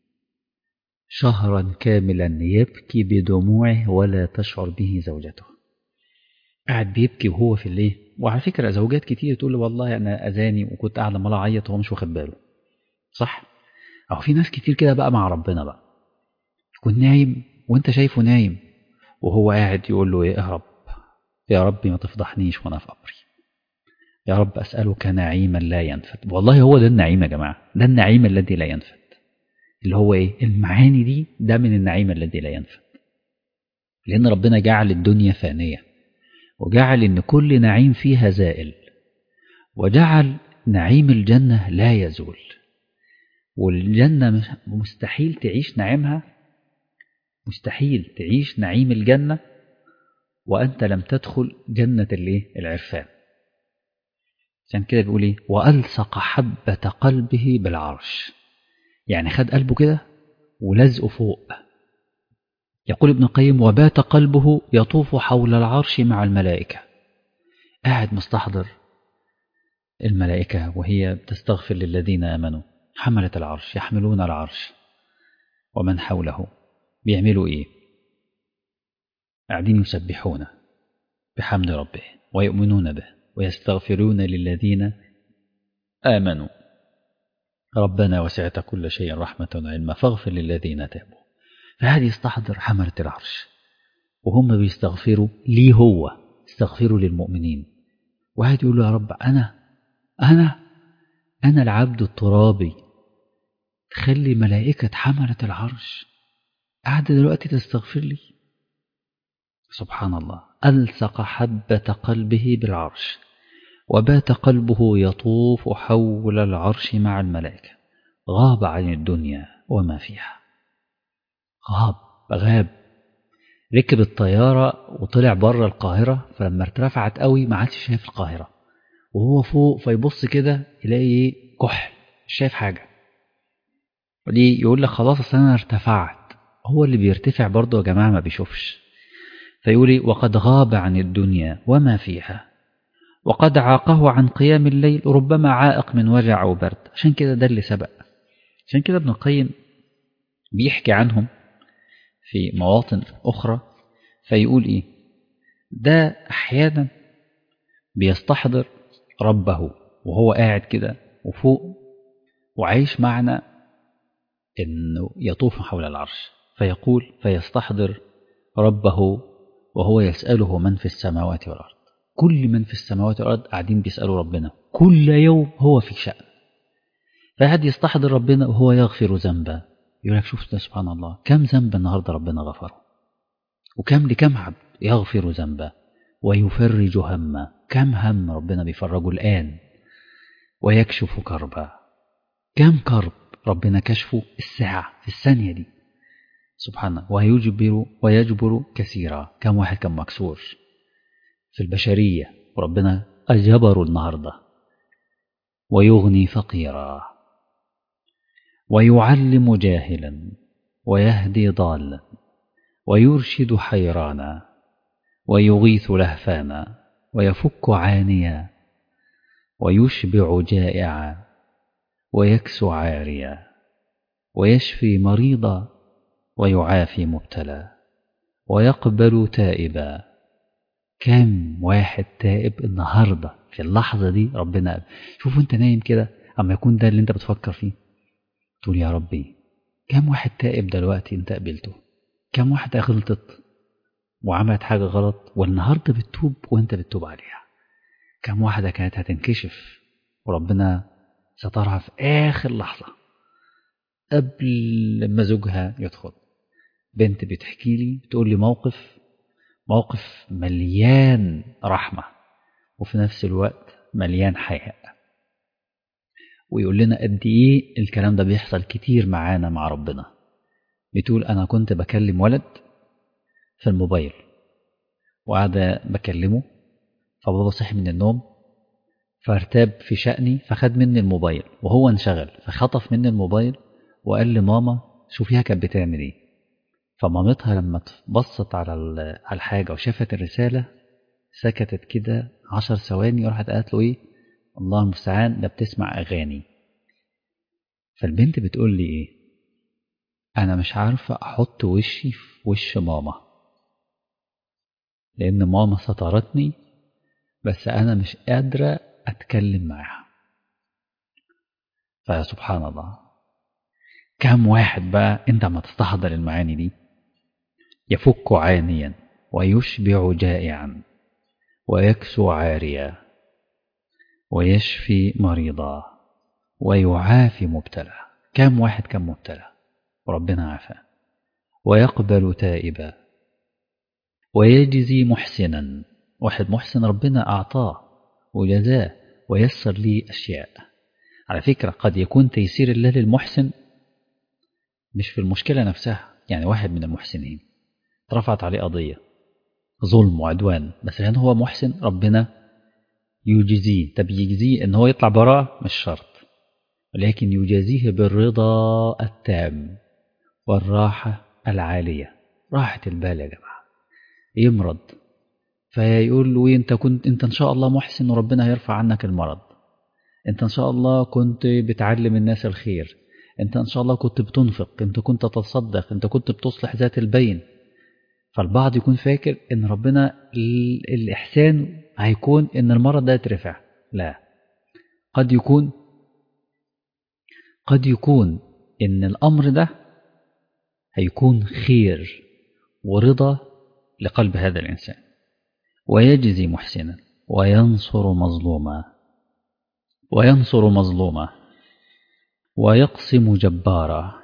Speaker 1: شهرا كاملا يبكي بدموعه ولا تشعر به زوجته قاعد بيبكي وهو في الليل وعلى فكرة زوجات كتير تقول له والله أنا أذاني وكنت قاعد عمال أعيط وهو مش واخد باله صح؟ أو في ناس كتير كده بقى مع ربنا بقى يكون نايم وأنت شايفه نايم وهو قاعد يقول له يا رب يا ربي ما تفضحنيش وأنا في قبري يا رب أسألك نعيما لا ينفد والله هو ده النعيم يا جماعة ده النعيم الذي لا ينفد اللي هو إيه المعاني دي ده من النعيم الذي لا ينفد لأن ربنا جعل الدنيا فانية وجعل إن كل نعيم فيها زائل وجعل نعيم الجنة لا يزول والجنة مستحيل تعيش نعيمها مستحيل تعيش نعيم الجنة وأنت لم تدخل جنة الايه العرفان عشان كده بيقول ايه وألصق حبة قلبه بالعرش يعني خد قلبه كده ولزقه فوق يقول ابن القيم وبات قلبه يطوف حول العرش مع الملائكة قاعد مستحضر الملائكة وهي بتستغفر للذين آمنوا حملة العرش يحملون العرش ومن حوله بيعملوا ايه قاعدين يسبحون بحمد ربه ويؤمنون به ويستغفرون للذين آمنوا ربنا وسعت كل شيء رحمة وعلما فاغفر للذين تابوا فهذه يستحضر حملة العرش وهم بيستغفروا ليه هو استغفروا للمؤمنين واحد يقول له يا رب أنا أنا أنا العبد الترابي تخلي ملائكة حملة العرش قاعدة دلوقتي تستغفر لي سبحان الله ألصق حبة قلبه بالعرش وبات قلبه يطوف حول العرش مع الملائكة غاب عن الدنيا وما فيها غاب غاب ركب الطيارة وطلع بره القاهرة فلما ارتفعت قوي ما عادش شايف القاهرة وهو فوق فيبص كده يلاقي كحل مش شايف حاجة ودي يقول لك خلاص اصل انا ارتفعت هو اللي بيرتفع برضه يا جماعة ما بيشوفش فيقول وقد غاب عن الدنيا وما فيها وقد عاقه عن قيام الليل ربما عائق من وجع أو برد عشان كده ده اللي سبق عشان كده ابن القيم بيحكي عنهم في مواطن أخرى فيقول إيه ده أحيانا بيستحضر ربه وهو قاعد كده وفوق وعايش معنا إنه يطوف حول العرش فيقول فيستحضر ربه وهو يسأله من في السماوات والأرض كل من في السماوات والأرض قاعدين بيسألوا ربنا كل يوم هو في شأن فقاعد يستحضر ربنا وهو يغفر ذنبا يقول لك شوف سبحان الله كم ذنب النهارده ربنا غفره وكم لكم عبد يغفر ذنبا ويفرج هما كم هم ربنا بيفرجه الآن ويكشف كربا كم كرب ربنا كشفه الساعة في الثانية دي سبحانه ويجبر ويجبر كثيرا كم واحد كان مكسور في البشرية وربنا أجبره النهاردة ويغني فقيرا ويعلم جاهلا ويهدي ضالا ويرشد حيرانا ويغيث لهفانا ويفك عانيا ويشبع جائعا ويكسو عاريا ويشفي مريضا ويعافي مبتلى ويقبل تائبا كم واحد تائب النهارده في اللحظه دي ربنا شوف انت نايم كده اما يكون ده اللي انت بتفكر فيه تقول يا ربي كم واحد تائب دلوقتي انت قبلته كم واحدة غلطت وعملت حاجة غلط والنهاردة بتتوب وانت بتتوب عليها كم واحدة كانت هتنكشف وربنا سترها في آخر لحظة قبل ما زوجها يدخل بنت بتحكي لي بتقول لي موقف موقف مليان رحمة وفي نفس الوقت مليان حياء ويقول لنا قد ايه الكلام ده بيحصل كتير معانا مع ربنا بتقول انا كنت بكلم ولد في الموبايل وقاعدة بكلمه فبابا صحي من النوم فارتاب في شأني فخد مني الموبايل وهو انشغل فخطف مني الموبايل وقال لماما شوفيها كانت بتعمل ايه فمامتها لما بصت على على الحاجة وشافت الرسالة سكتت كده عشر ثواني وراحت قالت له ايه الله المستعان ده بتسمع أغاني فالبنت بتقول لي إيه أنا مش عارفة أحط وشي في وش ماما لأن ماما سترتني بس أنا مش قادرة أتكلم معاها فسبحان الله كم واحد بقى أنت ما تستحضر المعاني دي يفك عانيا ويشبع جائعا ويكسو عاريا ويشفي مريضا ويعافي مبتلى كم واحد كان مبتلى وربنا عافى ويقبل تائبا ويجزي محسنا واحد محسن ربنا أعطاه وجزاه ويسر لي أشياء على فكرة قد يكون تيسير الله للمحسن مش في المشكلة نفسها يعني واحد من المحسنين رفعت عليه قضية ظلم وعدوان بس لأن هو محسن ربنا يجزيه طب يجزيه ان هو يطلع براءة مش شرط ولكن يجازيه بالرضا التام والراحة العالية راحة البال يا جماعة يمرض فيقول له انت كنت انت ان شاء الله محسن وربنا هيرفع عنك المرض انت ان شاء الله كنت بتعلم الناس الخير انت ان شاء الله كنت بتنفق انت كنت تتصدق انت كنت بتصلح ذات البين فالبعض يكون فاكر ان ربنا الاحسان هيكون ان المرض ده يترفع لا قد يكون قد يكون ان الامر ده هيكون خير ورضا لقلب هذا الإنسان ويجزي محسنا وينصر مظلوما وينصر مظلوما ويقسم جبارا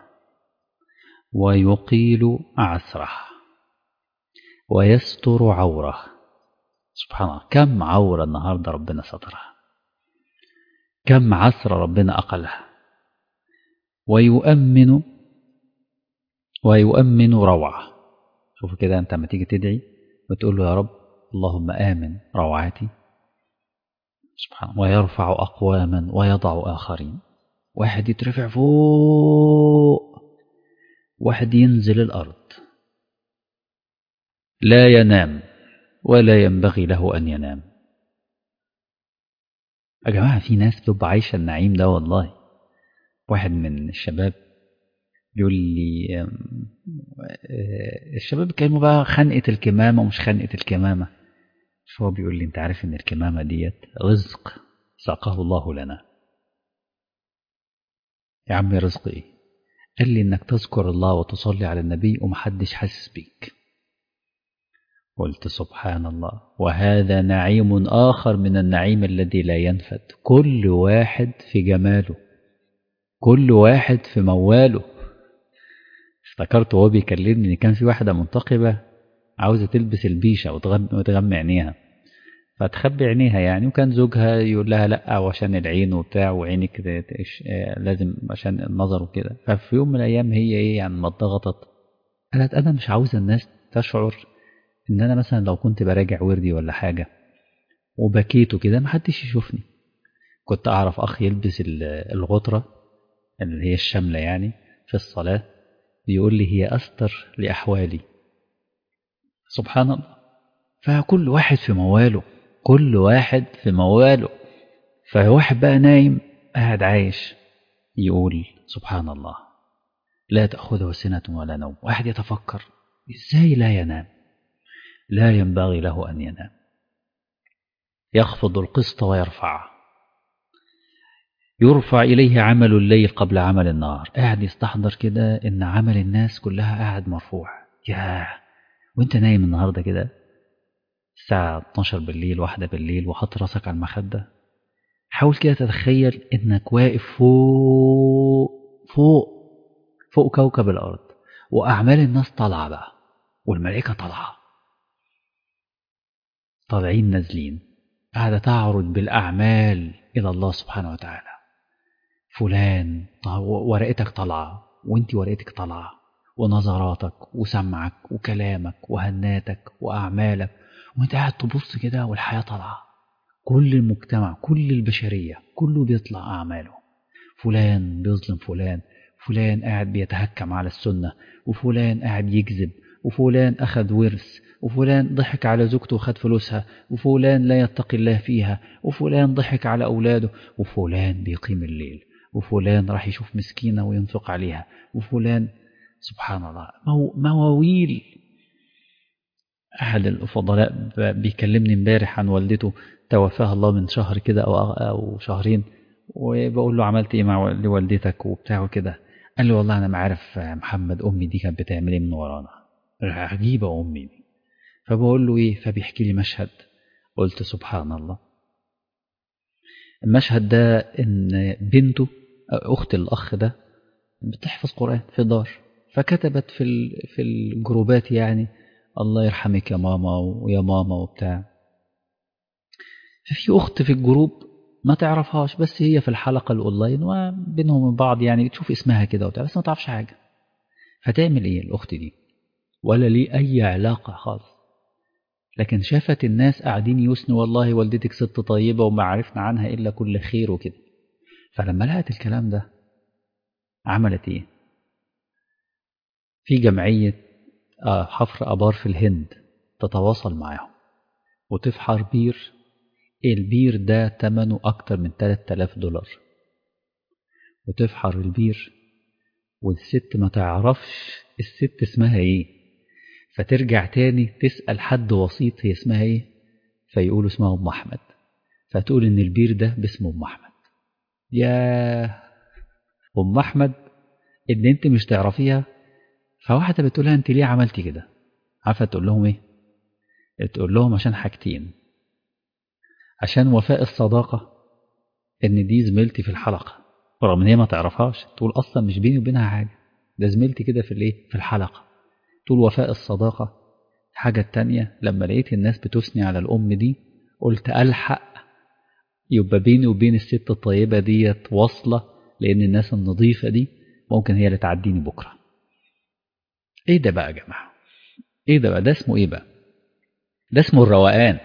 Speaker 1: ويقيل عسره ويستر عوره سبحان الله كم عورة النهاردة ربنا سترها كم عسر ربنا أقلها ويؤمن ويؤمن روعة شوف كده أنت لما تيجي تدعي وتقول له يا رب اللهم آمن روعاتي سبحان الله ويرفع أقواما ويضع آخرين واحد يترفع فوق واحد ينزل الأرض لا ينام ولا ينبغي له أن ينام يا جماعة في ناس بتبقى عايشة النعيم ده والله واحد من الشباب بيقول لي الشباب كانوا بقى خنقة الكمامة ومش خنقة الكمامة فهو بيقول لي انت عارف ان الكمامة ديت رزق ساقه الله لنا يا عم رزق ايه قال لي انك تذكر الله وتصلي على النبي ومحدش حاسس بيك قلت سبحان الله وهذا نعيم آخر من النعيم الذي لا ينفد كل واحد في جماله كل واحد في مواله افتكرت وهو بيكلمني ان كان في واحدة منتقبة عاوزة تلبس البيشة وتغمي عينيها فتخبي عينيها يعني وكان زوجها يقول لها لا عشان العين وبتاع وعينك لازم عشان النظر وكده ففي يوم من الايام هي ايه يعني ما اتضغطت قالت انا مش عاوزة الناس تشعر ان انا مثلا لو كنت براجع وردي ولا حاجة وبكيت وكده محدش يشوفني كنت اعرف اخ يلبس الغطرة اللي هي الشاملة يعني في الصلاة بيقول لي هي أستر لأحوالي سبحان الله فكل واحد في مواله كل واحد في مواله فواحد بقى نايم قاعد عايش يقول سبحان الله لا تأخذه سنة ولا نوم واحد يتفكر إزاي لا ينام لا ينبغي له أن ينام يخفض القسط ويرفعه يرفع إليه عمل الليل قبل عمل النهار قاعد يستحضر كده إن عمل الناس كلها قاعد مرفوع ياه وانت نايم النهاردة كده الساعة 12 بالليل واحدة بالليل وحط راسك على المخدة حاول كده تتخيل إنك واقف فوق فوق فوق كوكب الأرض وأعمال الناس طالعة بقى والملائكة طالعة طالعين نازلين قاعدة تعرض بالأعمال إلى الله سبحانه وتعالى فلان ورقتك طالعة وانت ورقتك طالعة ونظراتك وسمعك وكلامك وهناتك وأعمالك وانت قاعد تبص كده والحياة طالعة كل المجتمع كل البشرية كله بيطلع أعماله فلان بيظلم فلان فلان قاعد بيتهكم على السنة وفلان قاعد يكذب وفلان أخذ ورث وفلان ضحك على زوجته وخد فلوسها وفلان لا يتقي الله فيها وفلان ضحك على أولاده وفلان بيقيم الليل وفلان راح يشوف مسكينة وينفق عليها وفلان سبحان الله مواويل أحد الفضلاء بيكلمني امبارح عن والدته توفاها الله من شهر كده أو, أو شهرين وبقول له عملت إيه مع لوالدتك وبتاع وكده قال لي والله أنا ما عارف محمد أمي دي كانت بتعمل إيه من ورانا عجيبة أمي دي فبقول له إيه فبيحكي لي مشهد قلت سبحان الله المشهد ده إن بنته أخت الأخ ده بتحفظ قرآن في دار فكتبت في في الجروبات يعني الله يرحمك يا ماما ويا ماما وبتاع ففي أخت في الجروب ما تعرفهاش بس هي في الحلقة الأونلاين وبينهم من بعض يعني تشوف اسمها كده وبتاع بس ما تعرفش حاجة فتعمل إيه الأخت دي ولا ليه أي علاقة خالص لكن شافت الناس قاعدين يثنوا والله والدتك ست طيبة وما عرفنا عنها إلا كل خير وكده فلما لقت الكلام ده عملت إيه في جمعية حفر أبار في الهند تتواصل معاهم وتفحر بير البير ده تمنه أكتر من 3000 دولار وتفحر البير والست ما تعرفش الست اسمها ايه فترجع تاني تسأل حد وسيط هي اسمها ايه فيقولوا اسمها أم أحمد فتقول إن البير ده باسم أم أحمد يا أم أحمد إن أنت مش تعرفيها فواحدة بتقولها أنت ليه عملتي كده عارفة تقول لهم إيه تقول لهم عشان حاجتين عشان وفاء الصداقة إن دي زميلتي في الحلقة رغم إن هي ما تعرفهاش تقول أصلا مش بيني وبينها حاجة ده زميلتي كده في الإيه في الحلقة تقول وفاء الصداقة الحاجة التانية لما لقيت الناس بتثني على الأم دي قلت ألحق يبقى بيني وبين الست الطيبة ديت واصلة لأن الناس النظيفة دي ممكن هي اللي تعديني بكرة إيه ده بقى يا جماعة إيه ده بقى ده اسمه إيه بقى ده اسمه الروقان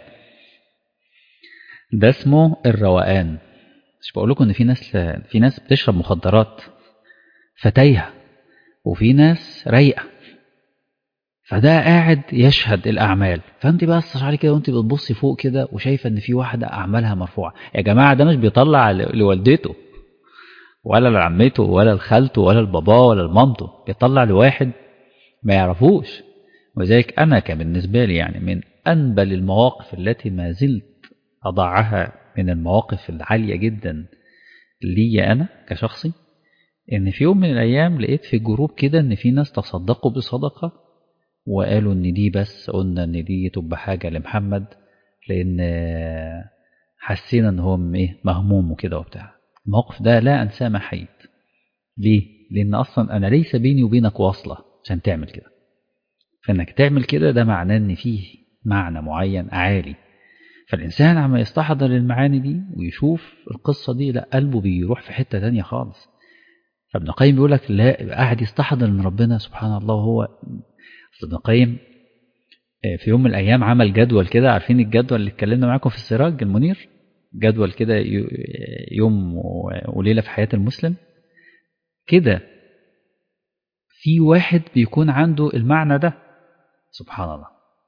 Speaker 1: ده اسمه الروقان مش بقول لكم ان في ناس في ناس بتشرب مخدرات فتايهه وفي ناس رايقه فده قاعد يشهد الاعمال فانت بس عليه كده وانت بتبصي فوق كده وشايفه ان في واحده اعمالها مرفوعه يا جماعه ده مش بيطلع لوالدته ولا لعمته ولا لخالته ولا لباباه ولا لمامته بيطلع لواحد ما يعرفوش وذلك انا كان بالنسبه لي يعني من انبل المواقف التي ما زلت اضعها من المواقف العاليه جدا لي انا كشخصي ان في يوم من الايام لقيت في جروب كده ان في ناس تصدقوا بصدقه وقالوا ان دي بس قلنا ان دي تبقى حاجه لمحمد لان حسينا ان هو ايه مهموم وكده وبتاع الموقف ده لا انساه ما حييت ليه لان اصلا انا ليس بيني وبينك واصله عشان تعمل كده فانك تعمل كده ده معناه ان فيه معنى معين عالي فالإنسان عما يستحضر المعاني دي ويشوف القصة دي لا قلبه بيروح في حتة تانية خالص فابن القيم بيقول لك لا قاعد يستحضر من ربنا سبحان الله وهو ابن القيم في يوم من الأيام عمل جدول كده عارفين الجدول اللي اتكلمنا معاكم في السراج المنير جدول كده يوم وليلة في حياة المسلم كده في واحد بيكون عنده المعنى ده سبحان الله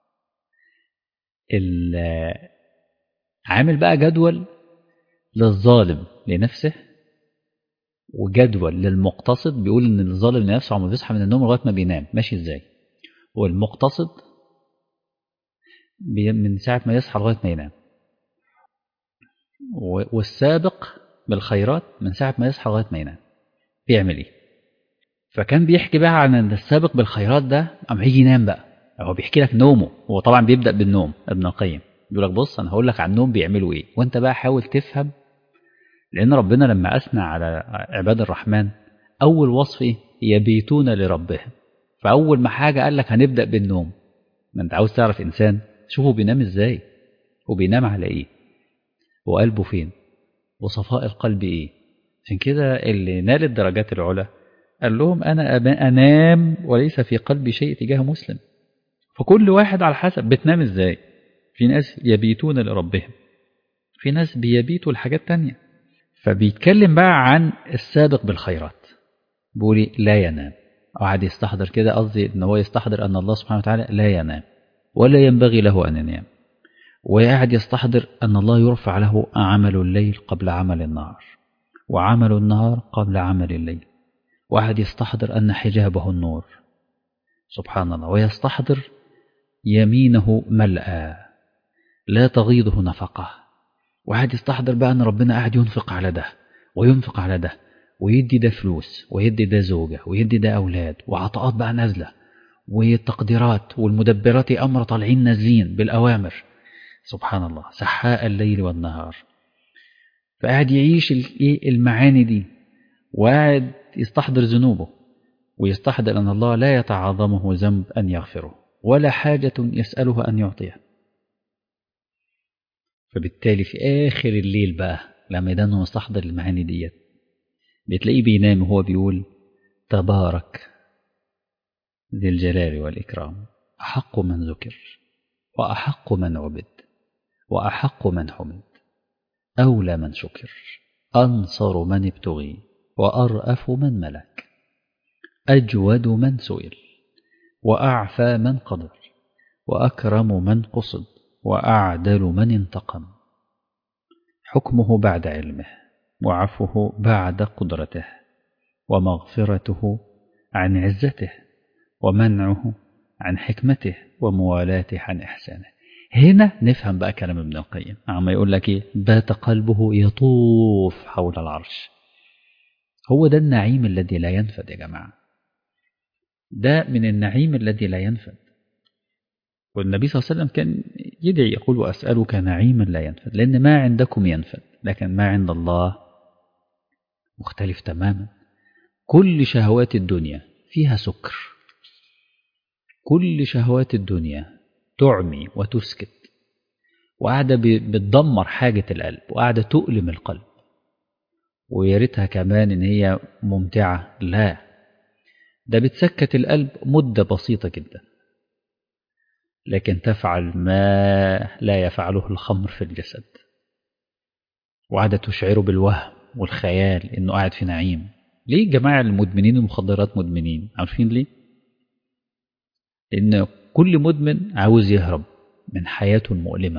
Speaker 1: عامل بقى جدول للظالم لنفسه وجدول للمقتصد بيقول ان الظالم لنفسه عمره بيصحى من النوم لغايه ما بينام ماشي ازاي والمقتصد من ساعه ما يصحى لغايه ما ينام والسابق بالخيرات من ساعه ما يصحى لغايه ما ينام بيعمل ايه فكان بيحكي بقى عن السابق بالخيرات ده قام هيجي ينام بقى هو بيحكي لك نومه هو طبعا بيبدا بالنوم ابن القيم يقول لك بص انا هقول لك عن النوم بيعملوا ايه وانت بقى حاول تفهم لان ربنا لما اثنى على عباد الرحمن اول وصف ايه يبيتون لربهم فاول ما حاجه قال لك هنبدا بالنوم ما انت عاوز تعرف انسان شوفه بينام ازاي وبينام على ايه وقلبه فين وصفاء القلب ايه عشان كده اللي نال الدرجات العلى قال لهم انا انام وليس في قلبي شيء تجاه مسلم فكل واحد على حسب بتنام ازاي في ناس يبيتون لربهم في ناس بيبيتوا لحاجات تانية فبيتكلم بقى عن السابق بالخيرات بيقول لا ينام قعد يستحضر كده قصدي ان هو يستحضر ان الله سبحانه وتعالى لا ينام ولا ينبغي له ان ينام وقاعد يستحضر ان الله يرفع له عمل الليل قبل عمل النهار وعمل النهار قبل عمل الليل وقعد يستحضر ان حجابه النور سبحان الله ويستحضر يمينه ملأى لا تغيضه نفقة وقاعد يستحضر بقى ان ربنا قاعد ينفق على ده وينفق على ده ويدي ده فلوس ويدي ده زوجة ويدي ده أولاد وعطاءات بقى نازلة والتقديرات والمدبرات أمر طالعين نازلين بالأوامر سبحان الله سحاء الليل والنهار فقاعد يعيش المعاني دي وقاعد يستحضر ذنوبه ويستحضر أن الله لا يتعاظمه ذنب أن يغفره ولا حاجة يسأله أن يعطيه فبالتالي في آخر الليل بقى لما يدانه مستحضر المعاني ديت بتلاقيه بينام وهو بيقول تبارك ذي الجلال والإكرام أحق من ذكر وأحق من عبد وأحق من حمد أولى من شكر أنصر من ابتغي وأرأف من ملك أجود من سئل وأعفى من قدر وأكرم من قصد وأعدل من انتقم حكمه بعد علمه وعفوه بعد قدرته ومغفرته عن عزته ومنعه عن حكمته وموالاته عن إحسانه هنا نفهم بقى كلام ابن القيم عما يقول لك ايه بات قلبه يطوف حول العرش هو ده النعيم الذي لا ينفد يا جماعة ده من النعيم الذي لا ينفد والنبي صلى الله عليه وسلم كان يدعي يقول وأسألك نعيما لا ينفد لأن ما عندكم ينفد لكن ما عند الله مختلف تماما كل شهوات الدنيا فيها سكر كل شهوات الدنيا تعمي وتسكت وقاعدة بتدمر حاجة القلب وقاعدة تؤلم القلب ويا ريتها كمان إن هي ممتعة لا ده بتسكت القلب مدة بسيطة جدا لكن تفعل ما لا يفعله الخمر في الجسد وقاعدة تشعره بالوهم والخيال إنه قاعد في نعيم ليه جماعة المدمنين المخدرات مدمنين عارفين ليه لأن كل مدمن عاوز يهرب من حياته المؤلمة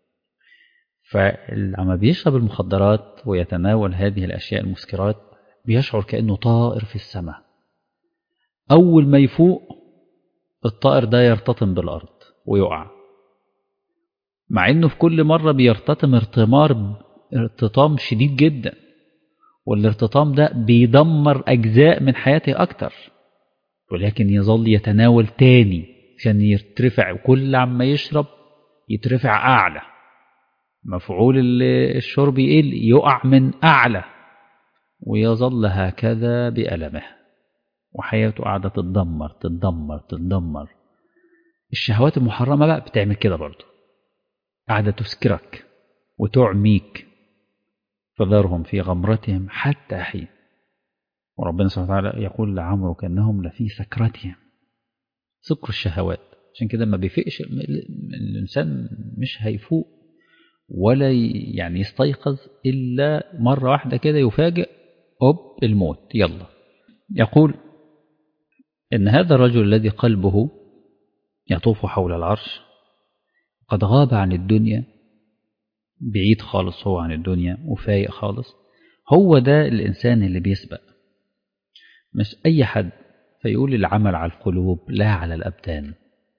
Speaker 1: فلما بيشرب المخدرات ويتناول هذه الأشياء المسكرات بيشعر كأنه طائر في السماء أول ما يفوق الطائر ده يرتطم بالأرض ويقع مع انه في كل مرة بيرتطم ارتمار ارتطام شديد جدا والارتطام ده بيدمر أجزاء من حياته أكتر ولكن يظل يتناول تاني عشان يترفع كل عما يشرب يترفع أعلى مفعول الشرب يقل يقع من أعلى ويظل هكذا بألمه وحياته قاعدة تتدمر تتدمر تتدمر الشهوات المحرمة بقى بتعمل كده برضه قاعدة تسكرك وتعميك فذرهم في غمرتهم حتى حين وربنا سبحانه وتعالى يقول لعمرك أنهم لفي سكرتهم سكر الشهوات عشان كده ما بيفقش الإنسان مش هيفوق ولا يعني يستيقظ إلا مرة واحدة كده يفاجئ أوب الموت يلا يقول إن هذا الرجل الذي قلبه يطوف حول العرش قد غاب عن الدنيا بعيد خالص هو عن الدنيا وفايق خالص هو ده الإنسان اللي بيسبق مش أي حد فيقول العمل على القلوب لا على الأبدان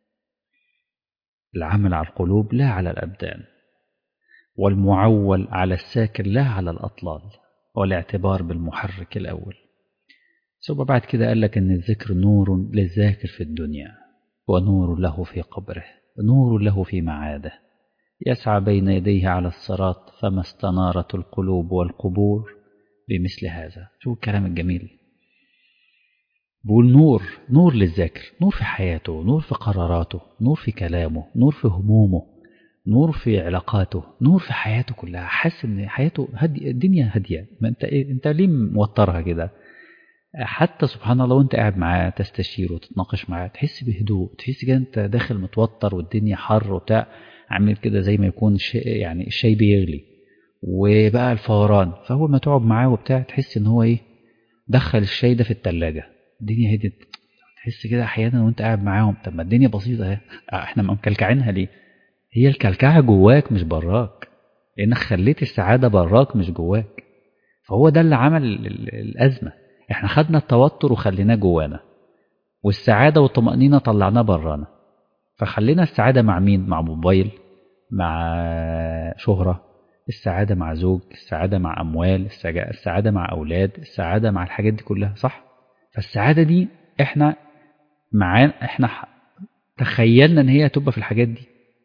Speaker 1: العمل على القلوب لا على الأبدان والمعول على الساكن لا على الأطلال والاعتبار بالمحرك الأول ثم بعد كده قال لك أن الذكر نور للذاكر في الدنيا ونور له في قبره نور له في معاده يسعى بين يديه على الصراط فما استنارت القلوب والقبور بمثل هذا شو الكلام الجميل بقول نور نور للذاكر نور في حياته نور في قراراته نور في كلامه نور في همومه نور في علاقاته نور في حياته كلها حاسس ان حياته هدي الدنيا هاديه ما انت إيه انت ليه موترها كده حتى سبحان الله وانت قاعد معاه تستشيره وتتناقش معاه تحس بهدوء تحس كده انت داخل متوتر والدنيا حر وبتاع عامل كده زي ما يكون شيء يعني الشاي بيغلي وبقى الفوران فاول ما تقعد معاه وبتاع تحس ان هو ايه دخل الشاي ده في التلاجة الدنيا هدت تحس كده احيانا وانت قاعد معاهم طب ما الدنيا بسيطه اهي احنا مكلكعينها ليه هي الكلكعه جواك مش براك لانك خليت السعاده براك مش جواك فهو ده اللي عمل الازمه احنا خدنا التوتر وخليناه جوانا والسعاده والطمانينه طلعناه برانا فخلينا السعاده مع مين مع موبايل مع شهره السعاده مع زوج السعاده مع اموال السعاده مع اولاد السعاده مع الحاجات دي كلها صح فالسعاده دي احنا معانا احنا تخيلنا ان هي تبقى في الحاجات دي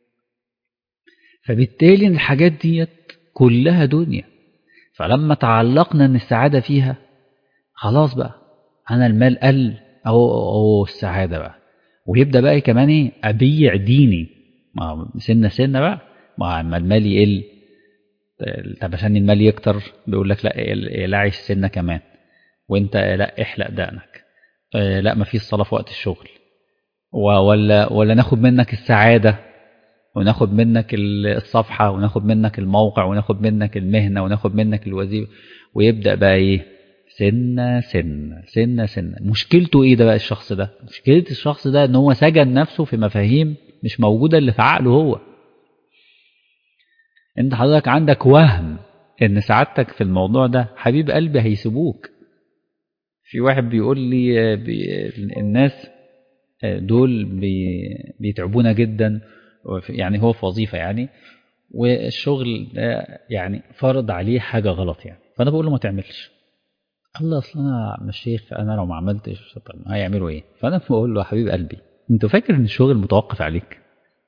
Speaker 1: فبالتالي الحاجات ديت كلها دنيا فلما تعلقنا ان السعاده فيها خلاص بقى انا المال قل او او السعاده بقى ويبدا بقى كمان ايه ابيع ديني ما سنه سنه بقى ما اما المال يقل طب عشان المال يكتر بيقول لك لا لاعي السنه كمان وانت لا احلق دقنك لا ما فيش صلاه في وقت الشغل ولا ولا ناخد منك السعاده وناخد منك الصفحه وناخد منك الموقع وناخد منك المهنه وناخد منك الوظيفه ويبدا بقى ايه سنة سنة سنة سنة مشكلته ايه ده بقى الشخص ده مشكلة الشخص ده ان هو سجن نفسه في مفاهيم مش موجودة اللي في عقله هو انت حضرتك عندك وهم ان سعادتك في الموضوع ده حبيب قلبي هيسيبوك في واحد بيقول لي بي الناس دول بي بيتعبونا جدا يعني هو في وظيفة يعني والشغل ده يعني فرض عليه حاجة غلط يعني فأنا بقول له ما تعملش الله اصل انا مش شيخ انا لو ما عملتش طب هيعملوا ايه فانا بقول له يا حبيب قلبي انت فاكر ان الشغل متوقف عليك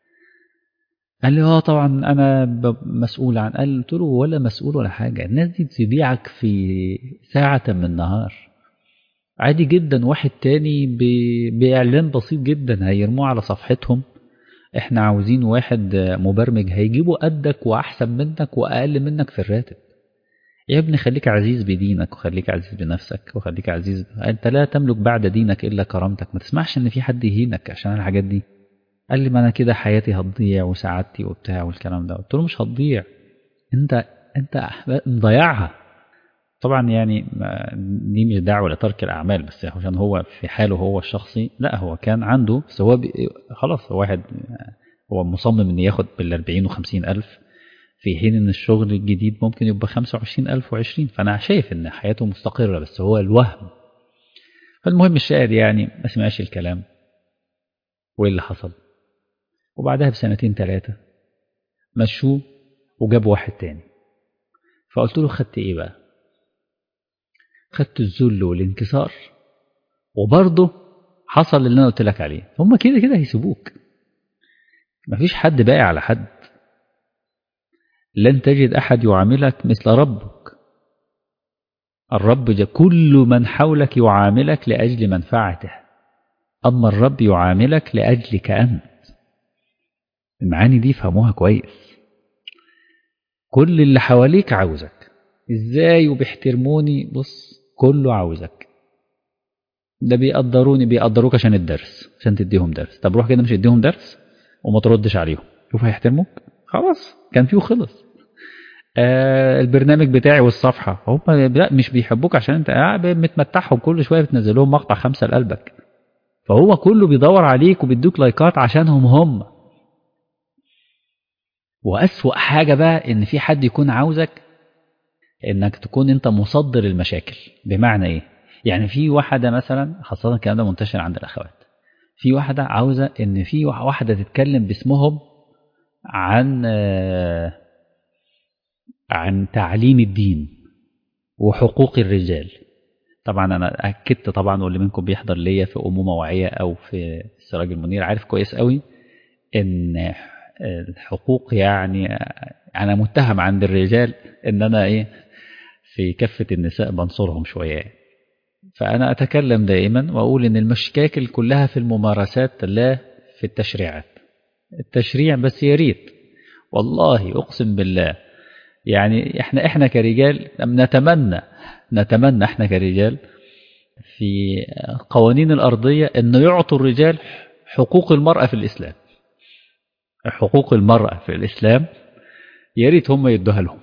Speaker 1: قال لي اه طبعا انا مسؤول عن قال قلت له ولا مسؤول ولا حاجه الناس دي تبيعك في ساعه من النهار عادي جدا واحد تاني باعلان بسيط جدا هيرموه على صفحتهم احنا عاوزين واحد مبرمج هيجيبوا قدك واحسن منك واقل منك في الراتب يا ابني خليك عزيز بدينك وخليك عزيز بنفسك وخليك عزيز انت لا تملك بعد دينك الا كرامتك ما تسمعش ان في حد يهينك عشان الحاجات دي قال لي ما انا كده حياتي هتضيع وسعادتي وبتاع والكلام ده قلت له مش هتضيع انت انت مضيعها طبعا يعني دي مش دعوه لترك الاعمال بس عشان هو في حاله هو الشخصي لا هو كان عنده بس هو خلاص هو واحد هو مصمم ان ياخد بال 40 و50 الف في حين ان الشغل الجديد ممكن يبقى 25 الف و20 فانا شايف ان حياته مستقره بس هو الوهم فالمهم الشاهد يعني ما سمعش الكلام وايه اللي حصل وبعدها بسنتين ثلاثة مشوه وجابوا واحد تاني فقلت له خدت ايه بقى خدت الذل والانكسار وبرضه حصل اللي انا قلت لك عليه هم كده كده هيسيبوك مفيش حد باقي على حد لن تجد احد يعاملك مثل ربك الرب جا كل من حولك يعاملك لاجل منفعته اما الرب يعاملك لاجلك انت المعاني دي فهموها كويس كل اللي حواليك عاوزك ازاي وبيحترموني بص كله عاوزك ده بيقدروني بيقدروك عشان الدرس عشان تديهم درس طب روح كده مش اديهم درس وما تردش عليهم شوف هيحترموك خلاص كان فيه خلص آه البرنامج بتاعي والصفحة هم لا مش بيحبوك عشان انت قاعد متمتعهم كل شوية بتنزل لهم مقطع خمسة لقلبك فهو كله بيدور عليك وبيدوك لايكات عشانهم هم وأسوأ حاجة بقى إن في حد يكون عاوزك إنك تكون أنت مصدر المشاكل بمعنى إيه؟ يعني في واحدة مثلا خاصة الكلام ده منتشر عند الأخوات في واحدة عاوزة إن في واحدة تتكلم باسمهم عن عن تعليم الدين وحقوق الرجال طبعا أنا أكدت طبعا واللي منكم بيحضر ليا في أمومة واعية أو في السراج المنير عارف كويس قوي إن الحقوق يعني انا متهم عند الرجال ان انا ايه في كفه النساء بنصرهم شويه فانا اتكلم دائما واقول ان المشاكل كلها في الممارسات لا في التشريعات التشريع بس يا ريت والله اقسم بالله يعني احنا احنا كرجال نتمنى نتمنى احنا كرجال في قوانين الارضيه انه يعطوا الرجال حقوق المراه في الاسلام حقوق المرأة في الإسلام يا ريت هم يدوها لهم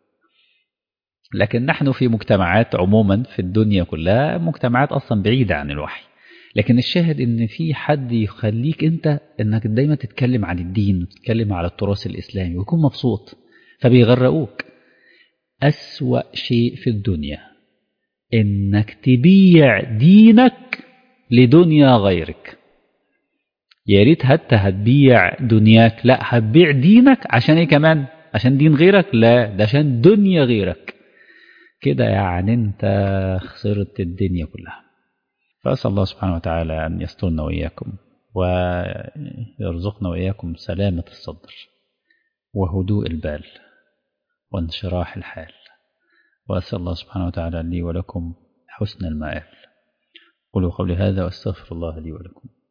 Speaker 1: لكن نحن في مجتمعات عموما في الدنيا كلها مجتمعات أصلا بعيدة عن الوحي لكن الشاهد ان في حد يخليك انت انك دايما تتكلم عن الدين وتتكلم على التراث الاسلامي ويكون مبسوط فبيغرقوك اسوا شيء في الدنيا انك تبيع دينك لدنيا غيرك يا ريت حتى هتبيع دنياك لا هتبيع دينك عشان ايه كمان عشان دين غيرك لا ده عشان دنيا غيرك كده يعني انت خسرت الدنيا كلها فأسأل الله سبحانه وتعالى أن يسترنا وإياكم ويرزقنا وإياكم سلامة الصدر وهدوء البال وانشراح الحال وأسأل الله سبحانه وتعالى لي ولكم حسن المآل قولوا قولي هذا وأستغفر الله لي ولكم